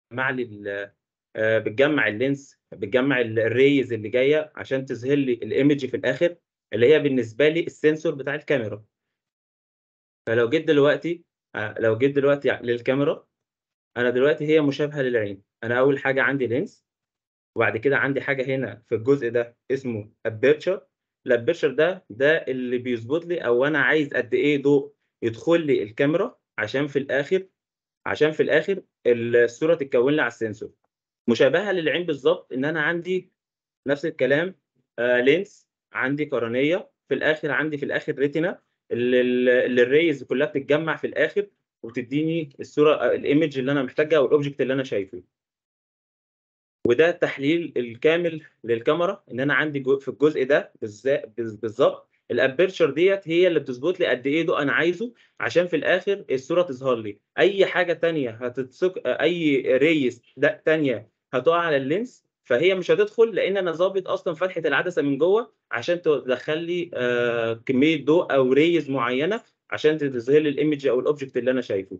مع لل آآ بتجمّع اللينس، بتجمّع ال الrays اللي جاية عشان تظهر لي الimage في الآخر، اللي هي بالنسبة لي السنسور بتاع الكاميرا. فلو جيت دلوقتي آآ لو جيت دلوقتي ع للكاميرا، أنا دلوقتي هي مشابهة للعين، أنا أول حاجة عندي lens وبعد كده عندي حاجة هنا في الجزء ده اسمه aperture الaperture ده، ده اللي بيضبط لي أو أنا عايز قد إيه ضوء يدخل لي الكاميرا عشان في الآخر عشان في الآخر ال الصورة تتكوّن لي على السنسور. مشابهة للعين بالضبط إن أنا عندي نفس الكلام آآ lens عندي قرنية، في الآخر عندي في الآخر retina ال ال اللي الrays كلّها بتتجمّع في الآخر وتدّيني الصورة آآ الimage اللي أنا محتاجها أو الobject اللي أنا شايفه. وده التحليل الكامل للكاميرا، إن أنا عندي جو في الجزء ده بالذا بالض بالضبط الaperture ديّة هي اللي بتضبط لي قد إيه ضوء أنا عايزه عشان في الآخر الصورة تظهر لي. أي حاجة تانية هتتثق أي rays د تانية هتُقع على الlens فهي مش هتدخل لإن أنا ضابط أصلًا فتحة العدسة من جوّه عشان تدخّل لي آآ كمية ضوء أو rays معيّنة عشان ت تظهر لي الimage أو الobject اللي أنا شايفه.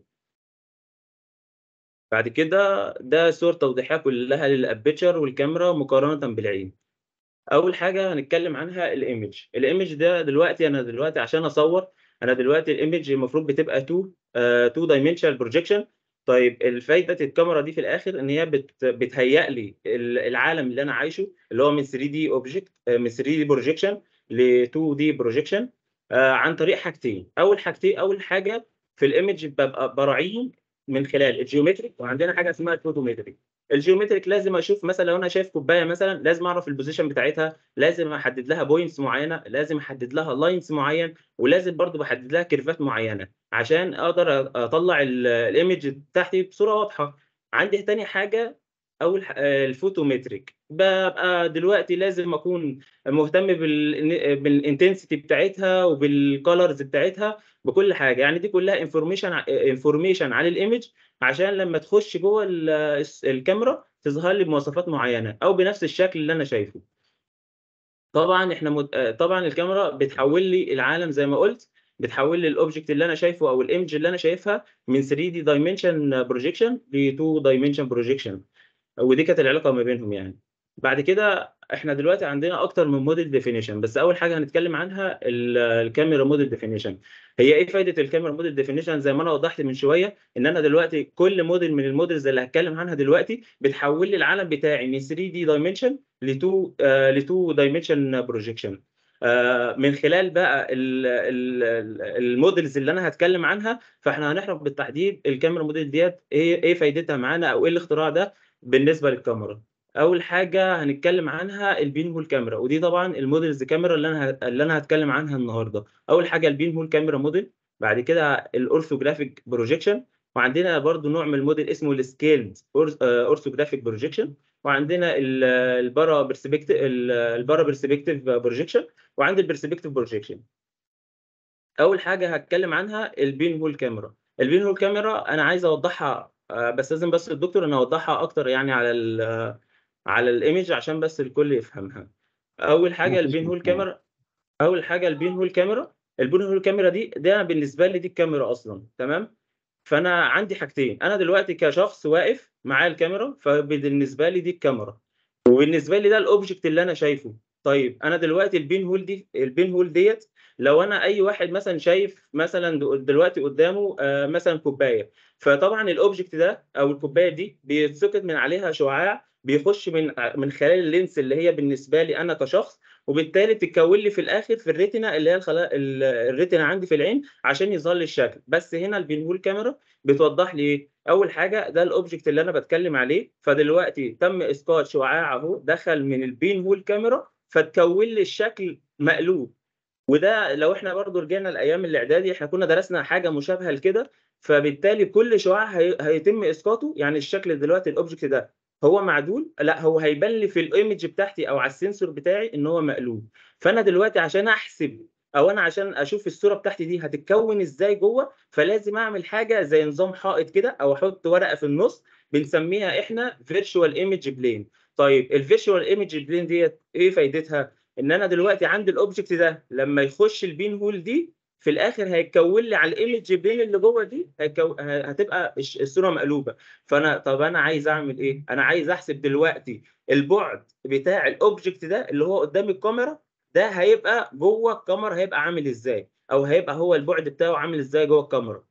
بعد كده ده صور توضيحية كلّها للaperture والكاميرا مقارنةً بالعين. أول حاجة هنتكلّم عنها الimage الimage ده دلوقتي أنا دلوقتي عشان أصوّر، أنا دلوقتي الimage المفروض بتبقى 2 آآ 2 dimensional projection طيب الفايدة الكاميرا دي في الآخر إن هي بت بتهيّأ لي ال العالم اللي أنا عايشه، اللي هو من 3D object آآ من 3D projection ل2D projection آآ عن طريق حاجتين، أول حاجتين أول حاجة في الimage بابقى باراعيهم من خلال الgeometric وعندنا حاجة اسمها الphotometric. الgeometric لازم أشوف مثلًا لو أنا شايف كوباية مثلًا لازم أعرف الposition بتاعتها، لازم أحدد لها points معيّنة، لازم أحدد لها lines معيّن، ولازم برضه باحدد لها كيرفات معيّنة عشان أقدر أ أطلّع ال الimage بتاعتي بصورة واضحة. عندي تاني حاجة أول ح آآ الphotometric بابقى دلوقتي لازم أكون مهتم بالن بالintensity بتاعتها وبالcolors بتاعتها بكل حاجة، يعني دي كلّها information ع آآ information عن الimage عشان لمّا تخش جوّه ال الس الكاميرا تظهر لي بمواصفات معيّنة أو بنفس الشكل اللي أنا شايفه. طبعًا إحنا مت آآ طبعًا الكاميرا بتحوّل لي العالم زي ما قُلت، بتحوّل لي الobject اللي أنا شايفه أو الimage اللي أنا شايفها من 3D dimension projection ل2 dimension projection ودي كانت العلاقة ما بينهم يعني. بعد كده إحنا دلوقتي عندنا أكتر من model definition بس أول حاجة هنتكلّم عنها ال الcamera model definition هي إيه فايدة الcamera model definition زي ما أنا وضّحت من شوية، إن أنا دلوقتي كل model من الmodels اللي هاتكلّم عنها دلوقتي بتحوّل لي العالم بتاعي من 3D dimension ل2 آآ ل2 dimension projection آآ من خلال بقى ال ال ال الmodels اللي أنا هاتكلّم عنها، فإحنا هنعرف بالتحديد الcamera model ديّة إيه إيه فايدتها معانا أو إيه الاختراع ده بالنسبة للكاميرا. أول حاجة هنتكلّم عنها الpinhole camera ودي طبعًا الmodels camera اللي أنا ه اللي أنا هاتكلّم عنها النهارده. أول حاجة الpinhole camera model بعد كده الorthographic projection وعندنا برضه نوع من الmodel اسمه الscaled orth آآ orthographic projection وعندنا ال الpara perspect ال الpara perspective projection وعندي الperspective projection. أول حاجة هاتكلّم عنها الpinhole camera الpinhole camera أنا عايز أوضّحها آآ باستأذن بس الدكتور إن أوضّحها أكتر يعني على ال على الimage عشان بس الكل يفهمها. أول حاجة ما فيش الpinhole مشكلة. camera أول حاجة الpinhole camera الpinhole camera دي ده بالنسبة لي دي الكاميرا أصلًا تمام؟ فأنا عندي حاجتين، أنا دلوقتي كشخص واقف معايا الكاميرا فبالنسبة لي دي الكاميرا، وبالنسبة لي ده الobject اللي أنا شايفه. طيب أنا دلوقتي الpinhole دي الpinhole ديّة لو أنا أي واحد مثلًا شايف مثلًا د دلوقتي قدّامه آآ مثلًا كوباية، فطبعًا الobject ده أو الكوباية دي بيتسقط من عليها شعاع بيخش من ع من خلال الlens اللي هي بالنسبة لي أنا كشخص، وبالتالي بتتكوّن لي في الآخر في الretina اللي هي الخلايا ال الretina عندي في العين عشان يظهر لي الشكل، بس هنا الpinhole camera بتوضّح لي إيه، أول حاجة ده الobject اللي أنا باتكلّم عليه، فدلوقتي تم إسقاط شعاع أهو دخل من الpinhole camera فتكوّن لي الشكل مقلوب، وده لو إحنا برضه رجعنا لأيام الإعدادي إحنا كنا درسنا حاجة مشابهة لكده، فبالتالي كل شعاع هي هيتم إسقاطه يعني الشكل دلوقتي الobject ده هو معدول، لأ هو هيبان لي في الimage بتاعتي أو على الsensor بتاعي إن هو مقلوب. فأنا دلوقتي عشان أحسب أو أنا عشان أشوف الصورة بتاعتي دي هتتكوّن إزاي جوّه، فلازم أعمل حاجة زي نظام حائط كده أو أحط ورقة في النُص بنسميها إحنا virtual image plane طيب الvirtual image plane ديّة إيه فايدتها؟ إن أنا دلوقتي عندي الobject ده لمّا يخش الpinhole دي في الاخر هيتكون لي على الايمج بلين اللي جوه دي هيكو... هتبقى الش- الصوره مقلوبه فانا طب انا عايز اعمل ايه انا عايز احسب دلوقتي البعد بتاع الاوبجكت ده اللي هو قدام الكاميرا ده هيبقى جوه الكاميرا هيبقى عامل ازاي او هيبقى هو البعد بتاعه عامل ازاي جوه الكاميرا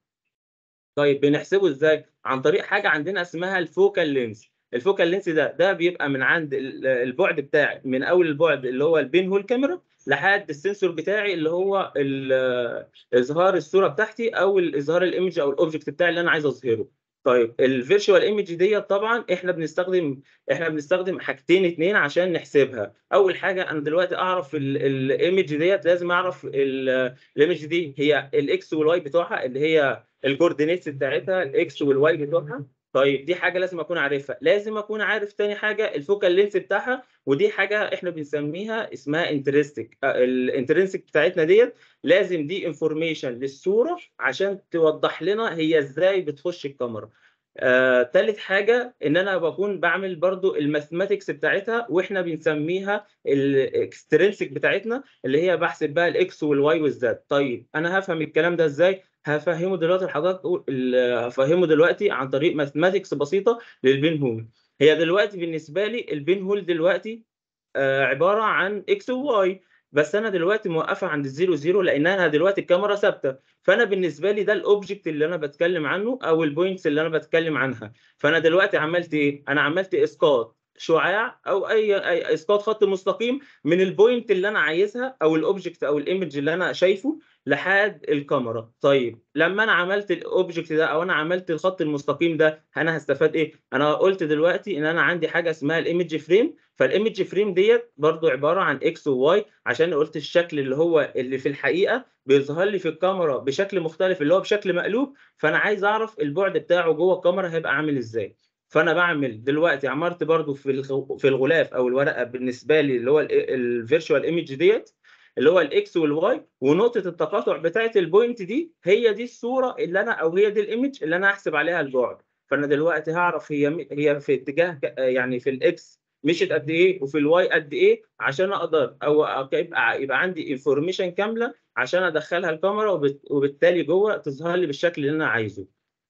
طيب بنحسبه ازاي عن طريق حاجه عندنا اسمها الفوكال لينس الفوكال لينس ده ده بيبقى من عند ال- البعد بتاعي من اول البعد اللي هو البين هول كاميرا لحد السنسور بتاعي اللي هو ال- اظهار الصوره بتاعتي او اظهار الايمج او الاوبجكت بتاعي اللي انا عايز اظهره طيب الفيرتشوال ايمج ديت طبعا احنا بنستخدم احنا بنستخدم حاجتين اتنين عشان نحسبها اول حاجه انا دلوقتي اعرف الايمج ديت لازم اعرف الايمج دي هي الاكس والواي بتوعها اللي هي الكوردينيتس بتاعتها الاكس والواي بتوعها طيب دي حاجه لازم اكون عارفها لازم اكون عارف تاني حاجه الفوكال لينس بتاعها ودي حاجه احنا بنسميها اسمها انترستيك الانترنسك بتاعتنا ديت لازم دي انفورميشن للصوره عشان توضح لنا هي ازاي بتخش الكاميرا آه، تالت حاجة إن أنا بكون بعمل برضو الماثماتكس بتاعتها وإحنا بنسميها الاكسترنسك بتاعتنا اللي هي بحسب بقى الإكس والواي والزد طيب أنا هفهم الكلام ده إزاي؟ هفهمه دلوقتي لحضرتك ال- هفهمه دلوقتي عن طريق ماثماتكس بسيطة للبين هول هي دلوقتي بالنسبة لي البين هول دلوقتي آه، عبارة عن إكس وواي بس أنا دلوقتي موقفة عند الزيرو زيرو لأن أنا دلوقتي الكاميرا ثابتة فانا بالنسبه لي ده الاوبجكت اللي انا بتكلم عنه او البوينتس اللي انا بتكلم عنها فانا دلوقتي عملت ايه انا عملت اسقاط شعاع او اي, أي اسقاط خط مستقيم من البوينت اللي انا عايزها او الاوبجكت او الايمج اللي انا شايفه لحد الكاميرا طيب لما انا عملت الاوبجكت ده او انا عملت الخط المستقيم ده انا هستفاد ايه انا قلت دلوقتي ان انا عندي حاجه اسمها الايمج فريم فالايمج فريم ديت برضو عباره عن اكس وواي عشان قلت الشكل اللي هو اللي في الحقيقه بيظهر لي في الكاميرا بشكل مختلف اللي هو بشكل مقلوب فانا عايز اعرف البعد بتاعه جوه الكاميرا هيبقى عامل ازاي فانا بعمل دلوقتي عملت برضو في الغ- في الغلاف او الورقه بالنسبه لي اللي هو الفيرتشوال ايمج ديت اللي هو الاكس والواي ونقطه التقاطع بتاعه البوينت دي هي دي الصوره اللي انا او هي دي الايمج اللي انا هحسب عليها البعد فانا دلوقتي هعرف هي م- هي في اتجاه ك- يعني في الاكس مشيت قد ايه وفي الواي قد ايه عشان اقدر او أو يبقى يبقى عندي انفورميشن كامله عشان ادخلها الكاميرا وبت- وبالتالي جوه تظهر لي بالشكل اللي انا عايزه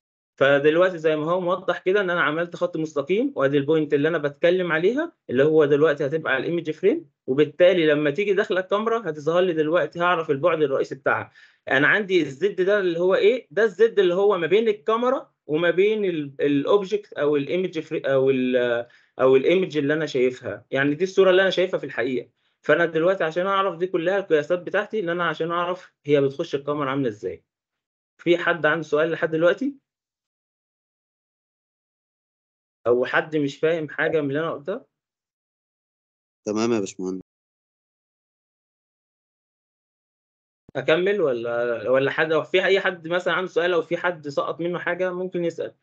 فدلوقتي زي ما هو موضح كده ان انا عملت خط مستقيم وادي البوينت اللي انا بتكلم عليها اللي هو دلوقتي هتبقى على الايمج فريم وبالتالي لما تيجي داخله الكاميرا هتظهر لي دلوقتي هعرف البعد الرئيسي بتاعها انا عندي الزد ده اللي هو ايه ده الزد اللي هو ما بين الكاميرا وما بين الاوبجكت او الايمج او ال او الايمج اللي انا شايفها يعني دي الصوره اللي انا شايفها في الحقيقه فانا دلوقتي عشان اعرف دي كلها القياسات بتاعتي ان انا عشان اعرف هي بتخش الكاميرا عامله ازاي في حد عنده سؤال لحد دلوقتي او حد مش فاهم حاجه من اللي انا قلتها تمام يا باشمهندس اكمل ولا ولا حد لو في اي حد مثلا عنده سؤال او في حد سقط منه حاجه ممكن يسال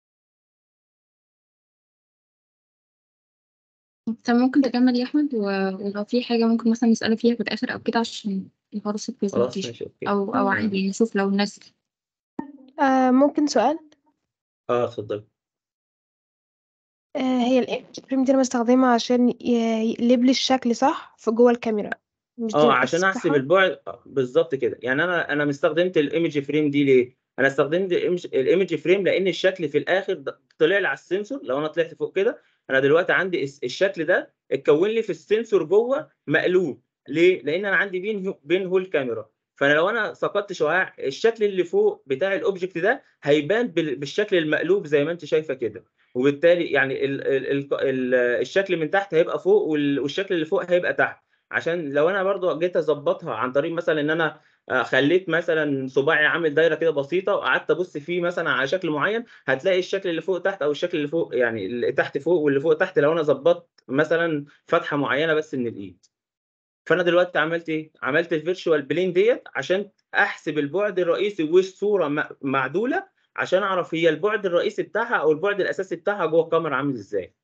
طب ممكن تكمل يا احمد و- ولو في حاجه ممكن مثلا نساله فيها في الاخر او كده عشان نخلص خلاص البرزنتيشن ماشي اوكي او او عادي يعني نشوف لو الناس آه ممكن سؤال اه اتفضل آه هي الايمج فريم دي انا بستخدمها عشان ي- يقلب لي الشكل صح في جوه الكاميرا مش دي اه الأساس عشان احسب بتاعها؟ البعد آه، بالظبط كده يعني انا انا استخدمت الايمج فريم دي ليه انا استخدمت الايمج الايمج فريم لان الشكل في الاخر ده طلع لي على السنسور لو انا طلعت فوق كده انا دلوقتي عندي الس- الشكل ده اتكون لي في السنسور جوه مقلوب ليه لان انا عندي بين هو- بين هول كاميرا فانا لو انا سقطت شعاع الشكل اللي فوق بتاع الاوبجكت ده هيبان بال- بالشكل المقلوب زي ما انت شايفه كده وبالتالي يعني ال ال ال ال الشكل من تحت هيبقى فوق وال- والشكل اللي فوق هيبقى تحت عشان لو انا برضو جيت اظبطها عن طريق مثلا ان انا آه، خليت مثلا صباعي عامل دايره كده بسيطه وقعدت ابص فيه مثلا على شكل معين هتلاقي الشكل اللي فوق تحت او الشكل اللي فوق يعني اللي تحت فوق واللي فوق تحت لو انا ظبطت مثلا فتحه معينه بس من الايد فانا دلوقتي عملت ايه عملت الفيرتشوال بلين ديت عشان احسب البعد الرئيسي والصوره م- معدوله عشان اعرف هي البعد الرئيسي بتاعها او البعد الاساسي بتاعها جوه الكاميرا عامل ازاي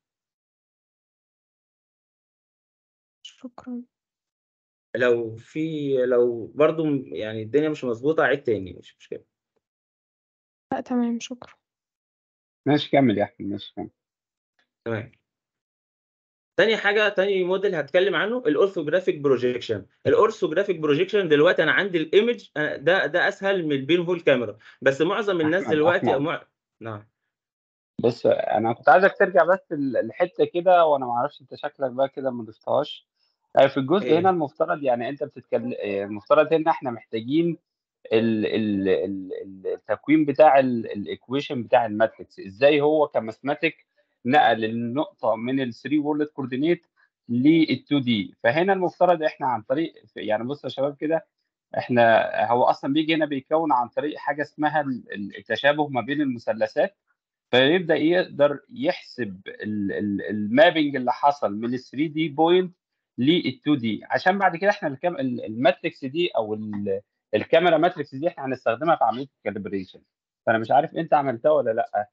شكرا لو في لو برضو يعني الدنيا مش مظبوطه عيد تاني مش مشكله لا تمام شكرا ماشي كمل يا احمد ماشي كمل تمام تاني حاجه تاني موديل هتكلم عنه الاورثوجرافيك بروجيكشن الاورثوجرافيك بروجيكشن دلوقتي انا عندي الايمج أنا- ده ده اسهل من البين هول كاميرا بس معظم الناس أحمد، دلوقتي أحمد. مع... نعم بص انا كنت عايزك ترجع بس ل- لحته كده وانا ما اعرفش انت شكلك بقى كده ما ضفتهاش آه، في الجزء إيه؟ هنا المفترض يعني انت بتتكلم المفترض هنا احنا محتاجين ال ال ال ال- التكوين بتاع الايكويشن بتاع الماتريكس ازاي هو كماثماتيك نقل النقطه من ال 3 وورلد كوردينيت لل 2 دي فهنا المفترض احنا عن طريق يعني بص يا شباب كده احنا هو اصلا بيجي هنا بيكون عن طريق حاجه اسمها ال- التشابه ما بين المثلثات فيبدا يقدر يحسب ال- ال- المابنج اللي حصل من ال 3 دي بوينت لل 2 دي عشان بعد كده احنا الكام ال- الماتريكس دي او ال- الكاميرا ماتريكس دي احنا هنستخدمها في عمليه الكاليبريشن فانا مش عارف انت عملتها ولا لا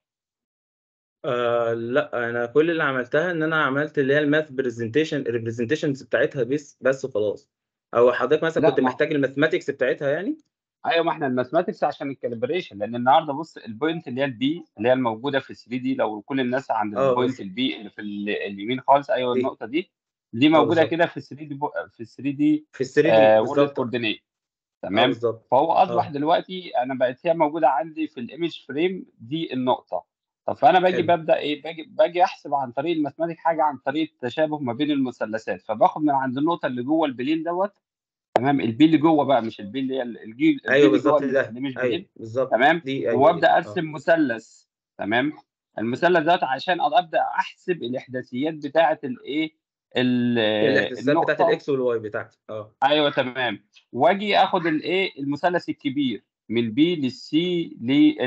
آه لا انا كل اللي عملتها ان انا عملت اللي هي الماث برزنتيشن الريبرزنتيشنز بتاعتها بس بس وخلاص او حضرتك مثلا لا، كنت ما- محتاج الماثماتكس بتاعتها يعني ايوه ما احنا الماثماتكس عشان الكاليبريشن لان النهارده بص البوينت اللي هي البي اللي هي الموجوده في 3 دي لو كل الناس عند اه البوينت بس البي اللي في ال- اليمين خالص ايوه دي النقطه دي دي اه موجوده بالظبط كده في 3 دي بو... في 3 دي في ال 3 دي وورلد بالظبط كوردينيت اه تمام بالظبط فهو اصبح اه دلوقتي انا بقت هي موجوده عندي في الايمج فريم دي النقطه طب فانا باجي حلو ببدا ايه باجي باجي احسب عن طريق الماثماتيك حاجه عن طريق التشابه ما بين المثلثات فباخد من عند النقطه اللي جوه البلين دوت تمام البي اللي جوه بقى مش البي اللي هي الجي البي ايوه اللي جوه بالظبط ده الايمج ايوه بلين بالظبط تمام دي ايوه دي وابدا اه ارسم مثلث تمام المثلث دوت عشان ابدا احسب الاحداثيات بتاعه الايه ال- الاحداثيات بتاعت النقطه الاكس والواي بتاعتي اه ايوه تمام واجي اخد الايه المثلث الكبير من بي للسي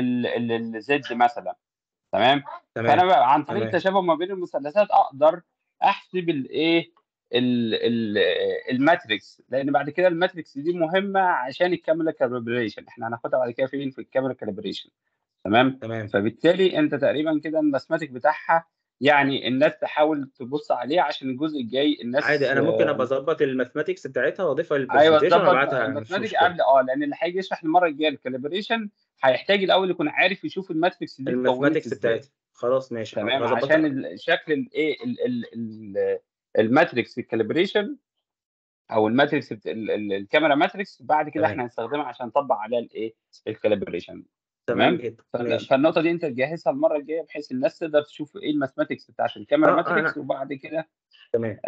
للزد مثلا تمام فانا تمام بقى عن طريق تمام التشابه ما بين المثلثات اقدر احسب الايه ال- ال- الماتريكس لان بعد كده الماتريكس دي مهمه عشان الكاميرا كاليبريشن احنا هناخدها بعد كده فين في الكاميرا كاليبريشن تمام تمام فبالتالي انت تقريبا كده الماثماتيك بتاعها يعني الناس تحاول تبص عليه عشان الجزء الجاي الناس عادي انا ممكن آه، ابقى اظبط الماثماتكس بتاعتها واضيفها ايوه للبرزنتيشن تظبط وابعتها مفيش الماثماتيك مشكله قبل اه لان اللي هيجي يشرح المره الجايه الكاليبريشن هيحتاج الاول يكون عارف يشوف الماتريكس دي اتكونت الماثماتكس ازاي بتاعتها خلاص ماشي حاضر تمام عشان هظبطها ال- شكل الايه ال- ال- ال- الماتريكس الكاليبريشن او الماتريكس بت- ال- ال- الكاميرا ماتريكس بعد كده تمام احنا هنستخدمها عشان نطبق عليها الايه الكاليبريشن تمام تمام جدا فال- ماشي فالنقطه دي انت تجهزها المره الجايه بحيث الناس تقدر تشوف ايه الماثماتكس بتاعت الكاميرا اه ماتريكس انا وبعد كده تمام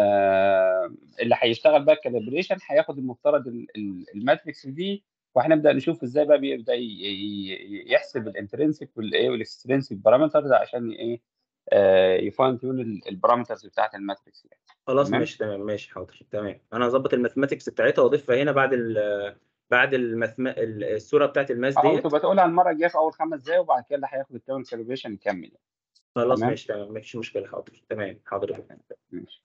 آه اللي هيشتغل بقى الكاليبريشن هياخد المفترض ال- ال- الماتريكس دي وهنبدا نشوف ازاي بقى بيبدا ي- ي- يحسب الانترنسك والايه والاكسترنسك بارامترز عشان ايه آه يفاين تيون البارامترز بتاعت الماتريكس يعني خلاص تمام ماشي تمام ماشي حاضر تمام انا هظبط الماثماتكس بتاعتها واضيفها هنا بعد ال بعد المثم... ال- الصوره بتاعت الماس او ديت تبقى تقولها المره الجايه في اول خمس دقايق وبعد كده اللي هياخد التاون كاليبريشن يكمل يعني. خلاص تمام ماشي تمام مفيش مشكله حاضر تمام حاضر ماشي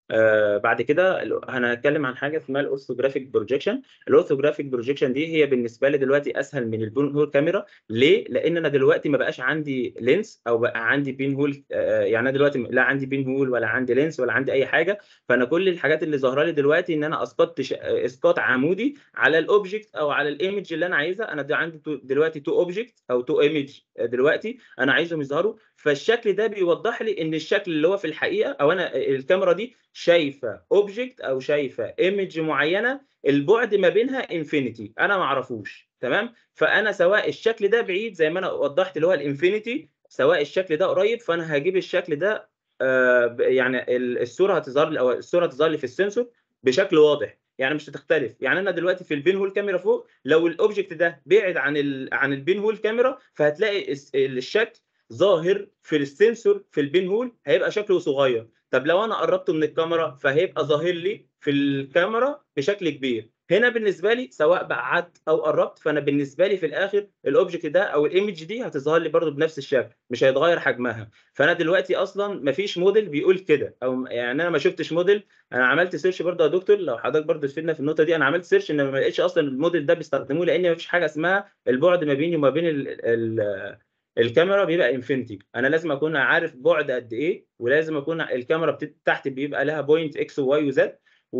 آه بعد كده ال- هنتكلم عن حاجه اسمها الاورثوجرافيك بروجيكشن الاورثوجرافيك بروجيكشن دي هي بالنسبه لي دلوقتي اسهل من البين هول كاميرا ليه لان انا دلوقتي ما بقاش عندي لينس او بقى عندي بين هول آه يعني انا دلوقتي لا عندي بين هول ولا عندي لينس ولا عندي اي حاجه فانا كل الحاجات اللي ظاهره لي دلوقتي ان انا اسقطت ش... آه، اسقاط عمودي على الاوبجكت او على الايمج اللي انا عايزها انا دي عندي تو- دلوقتي تو اوبجكت او تو ايمج دلوقتي انا عايزهم يظهروا فالشكل ده بيوضح لي ان الشكل اللي هو في الحقيقه او انا الكاميرا دي شايفه اوبجكت او شايفه ايمج معينه البعد ما بينها انفينيتي انا ما اعرفوش تمام فانا سواء الشكل ده بعيد زي ما انا وضحت اللي هو الانفينيتي سواء الشكل ده قريب فانا هجيب الشكل ده آه ب- يعني ال- الصوره هتظهر لي او الصوره هتظهر لي في السنسور بشكل واضح يعني مش هتختلف يعني انا دلوقتي في البين هول كاميرا فوق لو الاوبجكت ده بعد عن ال عن البين هول كاميرا فهتلاقي الس- الشكل ظاهر في السنسور في البين هول هيبقى شكله صغير طب لو انا قربته من الكاميرا فهيبقى ظاهر لي في الكاميرا بشكل كبير هنا بالنسبه لي سواء بعدت او قربت فانا بالنسبه لي في الاخر الاوبجكت ده او الايمج دي هتظهر لي برضو بنفس الشكل مش هيتغير حجمها فانا دلوقتي اصلا مفيش موديل بيقول كده او يعني انا ما شفتش موديل انا عملت سيرش برضو يا دكتور لو حضرتك برضو تفيدنا في النقطه دي انا عملت سيرش ان ما لقيتش اصلا الموديل ده بيستخدموه لان مفيش حاجه اسمها البعد ما بيني وما بين ال ال الكاميرا بيبقى انفينيتي انا لازم اكون عارف بعد قد ايه ولازم اكون الكاميرا بت- تحت بيبقى لها بوينت اكس وواي وزد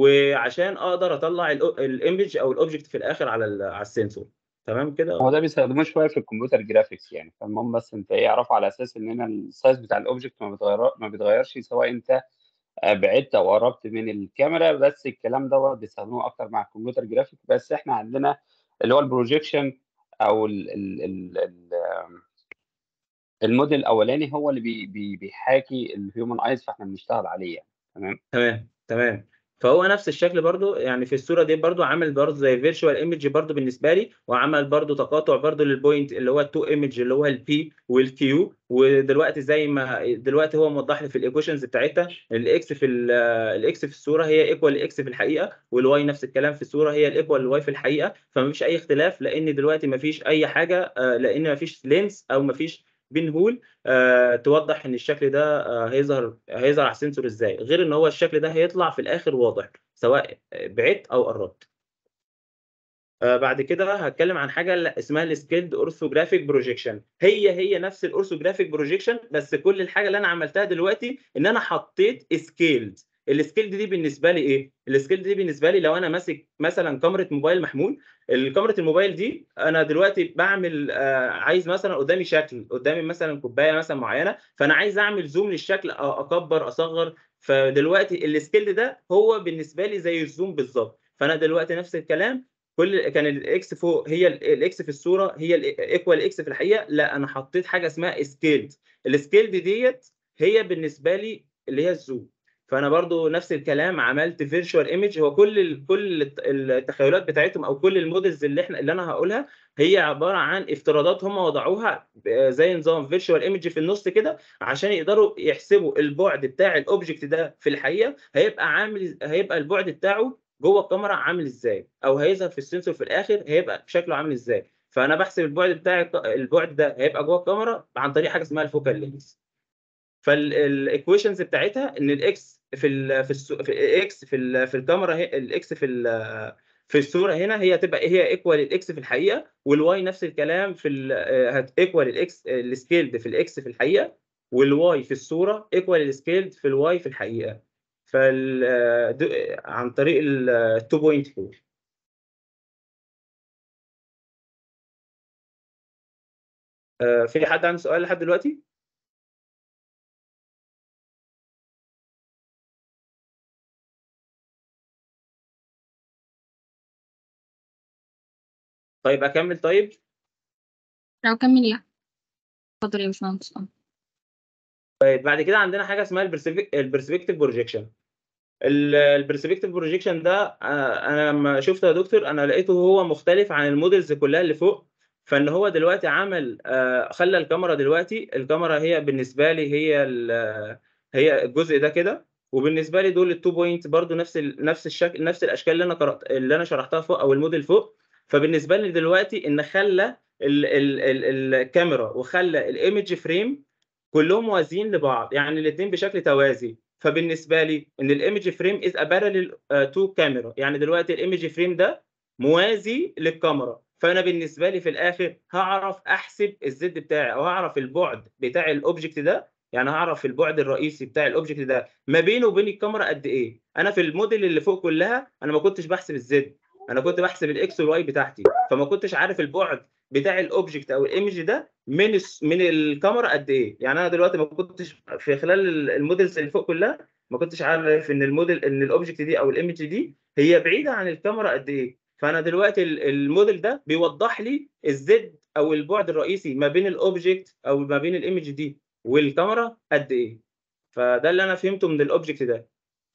وعشان اقدر اطلع الايمج او الاوبجكت في الاخر على ال- على السنسور تمام كده هو ده بيستخدموه شويه في الكمبيوتر جرافيكس يعني فالمهم بس انت ايه اعرفه على اساس ان هنا السايز بتاع الاوبجكت ما بيتغير ما بيتغيرش سواء انت آه، بعدت او قربت من الكاميرا بس الكلام دوت بيستخدموه اكتر مع الكمبيوتر جرافيك بس احنا عندنا اللي هو البروجيكشن او ال ال ال ال الموديل الاولاني هو اللي بي بي بيحاكي الهيومن ايز فاحنا بنشتغل عليه يعني تمام تمام تمام فهو نفس الشكل برضو يعني في الصوره دي برضو عامل برضو زي فيرتشوال ايمج برضو بالنسبه لي وعمل برضو تقاطع برضو للبوينت اللي هو التو ايمج اللي هو البي والكيو ودلوقتي زي ما دلوقتي هو موضح لي في الايكويشنز بتاعتها الاكس في ال- الاكس في الصوره هي ايكوال الاكس في الحقيقه والواي نفس الكلام في الصوره هي الايكوال الواي في الحقيقه فمفيش اي اختلاف لان دلوقتي مفيش اي حاجه آه، لان مفيش لينس او مفيش بين هول آه، توضح ان الشكل ده آه، هيظهر هيظهر على السنسور ازاي غير ان هو الشكل ده هيطلع في الاخر واضح سواء بعدت او قربت آه، بعد كده هتكلم عن حاجه اللي اسمها السكيلد اورثوجرافيك بروجيكشن هي هي نفس الاورثوجرافيك بروجيكشن بس كل الحاجه اللي انا عملتها دلوقتي ان انا حطيت سكيلد السكيلد دي بالنسبه لي ايه السكيلد دي بالنسبه لي لو انا ماسك مثلا كاميرا موبايل محمول الكاميرا الموبايل دي انا دلوقتي بعمل آه، عايز مثلا قدامي شكل قدامي مثلا كوبايه مثلا معينه فانا عايز اعمل زوم للشكل أ- اكبر اصغر فدلوقتي السكيلد ده هو بالنسبه لي زي الزوم بالظبط فانا دلوقتي نفس الكلام كل كان الاكس فوق هي ال- الاكس في الصوره هي الايكوال اكس في الحقيقه لا انا حطيت حاجه اسمها سكيلد السكيلد ديت هي بالنسبه لي اللي هي الزوم فانا برضو نفس الكلام عملت فيرتشوال ايمج هو كل ال كل الت- التخيلات بتاعتهم او كل المودلز اللي احنا اللي انا هقولها هي عباره عن افتراضات هم وضعوها ب- زي نظام فيرتشوال ايمج في النص كده عشان يقدروا يحسبوا البعد بتاع الاوبجكت ده في الحقيقه هيبقى عامل هيبقى البعد بتاعه جوه الكاميرا عامل ازاي او هيظهر في السنسور في الاخر هيبقى شكله عامل ازاي فانا بحسب البعد بتاع الك- البعد ده هيبقى جوه الكاميرا عن طريق حاجه اسمها الفوكال لينز فالايكويشنز بتاعتها ان الاكس في ال في السو في اكس في ال في الكاميرا هي الاكس في ال في الصوره هنا هي تبقى هي ايكوال الاكس في الحقيقه والواي نفس الكلام في ال هت ايكوال الاكس السكيلد في الاكس في الحقيقه والواي في الصوره ايكوال السكيلد في الواي في الحقيقه فال د- عن طريق ال 2.4 آه، في حد عنده سؤال لحد دلوقتي؟ طيب اكمل طيب لو كمل يا اتفضل يا باشمهندس اه طيب بعد كده عندنا حاجه اسمها البرسبكتيف بروجيكشن البرسبكتيف بروجيكشن ده آه، انا لما شفته يا دكتور انا لقيته هو مختلف عن المودلز كلها اللي فوق فان هو دلوقتي عمل آه، خلى الكاميرا دلوقتي الكاميرا هي بالنسبه لي هي ال- هي الجزء ده كده وبالنسبه لي دول التو بوينت برضو نفس ال- نفس الشكل نفس الاشكال اللي انا قرأت اللي انا شرحتها فوق او الموديل فوق فبالنسبه لي دلوقتي ان خلى ال- ال- ال- الكاميرا وخلى الايمج فريم كلهم موازيين لبعض يعني الاثنين بشكل توازي فبالنسبه لي ان الايمج فريم از ا بارلل تو كاميرا يعني دلوقتي الايمج فريم ده موازي للكاميرا فانا بالنسبه لي في الاخر هعرف احسب الزد بتاعي او هعرف البعد بتاع الاوبجكت ده يعني هعرف البعد الرئيسي بتاع الاوبجكت ده ما بينه وبين الكاميرا قد ايه انا في الموديل اللي فوق كلها انا ما كنتش بحسب الزد انا كنت بحسب الاكس والواي بتاعتي فما كنتش عارف البعد بتاع الاوبجكت او الايمج ده من الس- من الكاميرا قد ايه يعني انا دلوقتي ما كنتش في خلال ال- المودلز اللي فوق كلها ما كنتش عارف ان الموديل ان الاوبجكت دي او الايمج دي هي بعيده عن الكاميرا قد ايه فانا دلوقتي ال- الموديل ده بيوضح لي الزد او البعد الرئيسي ما بين الاوبجكت او ما بين الايمج دي والكاميرا قد ايه فده اللي انا فهمته من الاوبجكت ده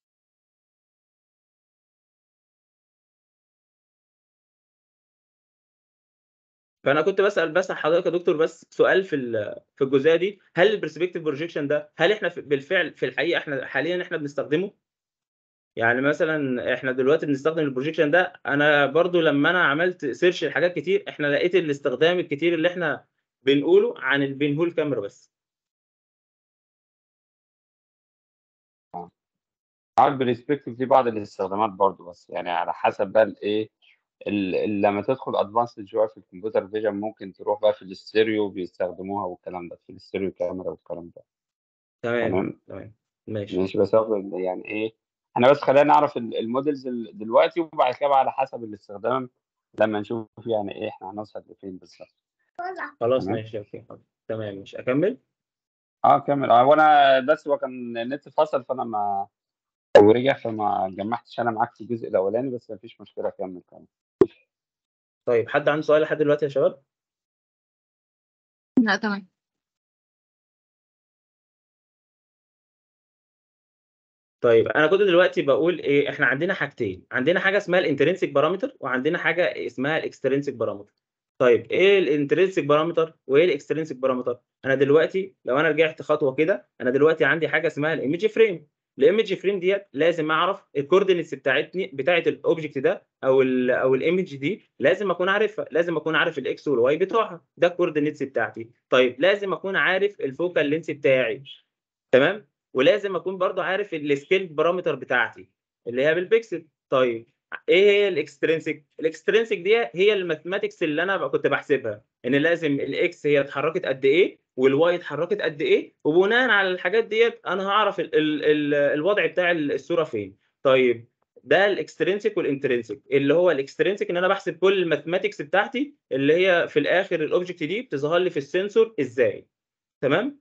فانا كنت بسال بس حضرتك يا دكتور بس سؤال في ال- في الجزئيه دي هل البرسبكتيف بروجيكشن ده هل احنا في- بالفعل في الحقيقه احنا حاليا احنا بنستخدمه يعني مثلا احنا دلوقتي بنستخدم البروجيكشن ده انا برضو لما انا عملت سيرش لحاجات كتير احنا لقيت الاستخدام الكتير اللي احنا بنقوله عن البنهول كاميرا بس على البرسبكتيف دي بعض الاستخدامات برضو بس يعني على حسب بقى الايه ال- ال- لما تدخل ادفانسد شويه في الكمبيوتر فيجن ممكن تروح بقى في الاستيريو بيستخدموها والكلام ده في الاستيريو كاميرا والكلام ده تمام تمام تمام ماشي مش بس أخد يعني ايه احنا بس خلينا نعرف ال- المودلز ال- دلوقتي وبعد كده بقى على حسب الاستخدام لما نشوف يعني ايه احنا هنوصل لفين بالظبط خلاص تمام. ماشي اوكي تمام مش اكمل اه كمل اه وانا بس هو كان النت فصل فانا ما ورجع فما جمعتش انا معاك في الجزء الاولاني بس مفيش مشكله كمل كمان طيب حد عنده سؤال لحد دلوقتي يا شباب لا تمام طيب انا كنت دلوقتي بقول ايه احنا عندنا حاجتين عندنا حاجه اسمها الانترنسيك بارامتر وعندنا حاجه اسمها الاكسترنسيك بارامتر طيب ايه الانترنسيك بارامتر وايه الاكسترنسيك بارامتر انا دلوقتي لو انا رجعت خطوه كده انا دلوقتي عندي حاجه اسمها الايمج فريم الايمج فريم ديت لازم اعرف الكوردينيتس بتاعتني بتاعت الاوبجكت ده او ال او الايمج دي لازم اكون عارفها لازم اكون عارف الاكس والواي بتوعها ده الكوردينيتس بتاعتي طيب لازم اكون عارف الفوكال لينس بتاعي تمام ولازم اكون برضو عارف السكيل بارامتر بتاعتي اللي هي بالبيكسل طيب ايه هي الاكسترنسيك الاكسترنسيك دي هي الماثماتكس اللي انا بقى كنت بحسبها ان لازم الاكس هي اتحركت قد ايه والواي اتحركت قد ايه وبناء على الحاجات ديت انا هعرف ال ال ال الوضع بتاع الصوره فين طيب ده الاكسترنسيك والانترنسيك اللي هو الاكسترنسيك ان انا بحسب كل الماثماتكس بتاعتي اللي هي في الاخر الاوبجكت دي بتظهر لي في السنسور ازاي تمام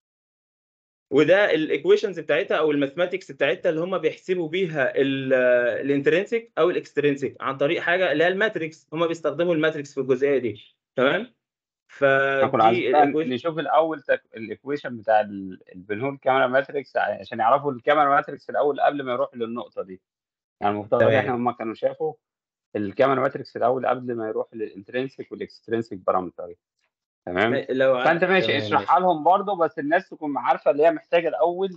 وده الايكويشنز بتاعتها او الماثماتكس بتاعتها اللي هم بيحسبوا بيها الانترنسيك او الاكسترنسيك عن طريق حاجه اللي هي الماتريكس هم بيستخدموا الماتريكس في الجزئيه دي تمام هنكون عايزين فدي بقى نشوف الاول تك... الايكويشن بتاع ال- البنهول كاميرا ماتريكس ع- عشان يعرفوا الكاميرا ماتريكس الاول قبل ما يروحوا للنقطه دي يعني المفترض تمام. احنا هم كانوا شافوا الكاميرا ماتريكس الاول قبل ما يروح للانترنسيك والاكسترنسيك بارامتر تمام لو ع- فانت ماشي تمام، اشرحها لهم برضه بس الناس تكون عارفه اللي هي محتاجه الاول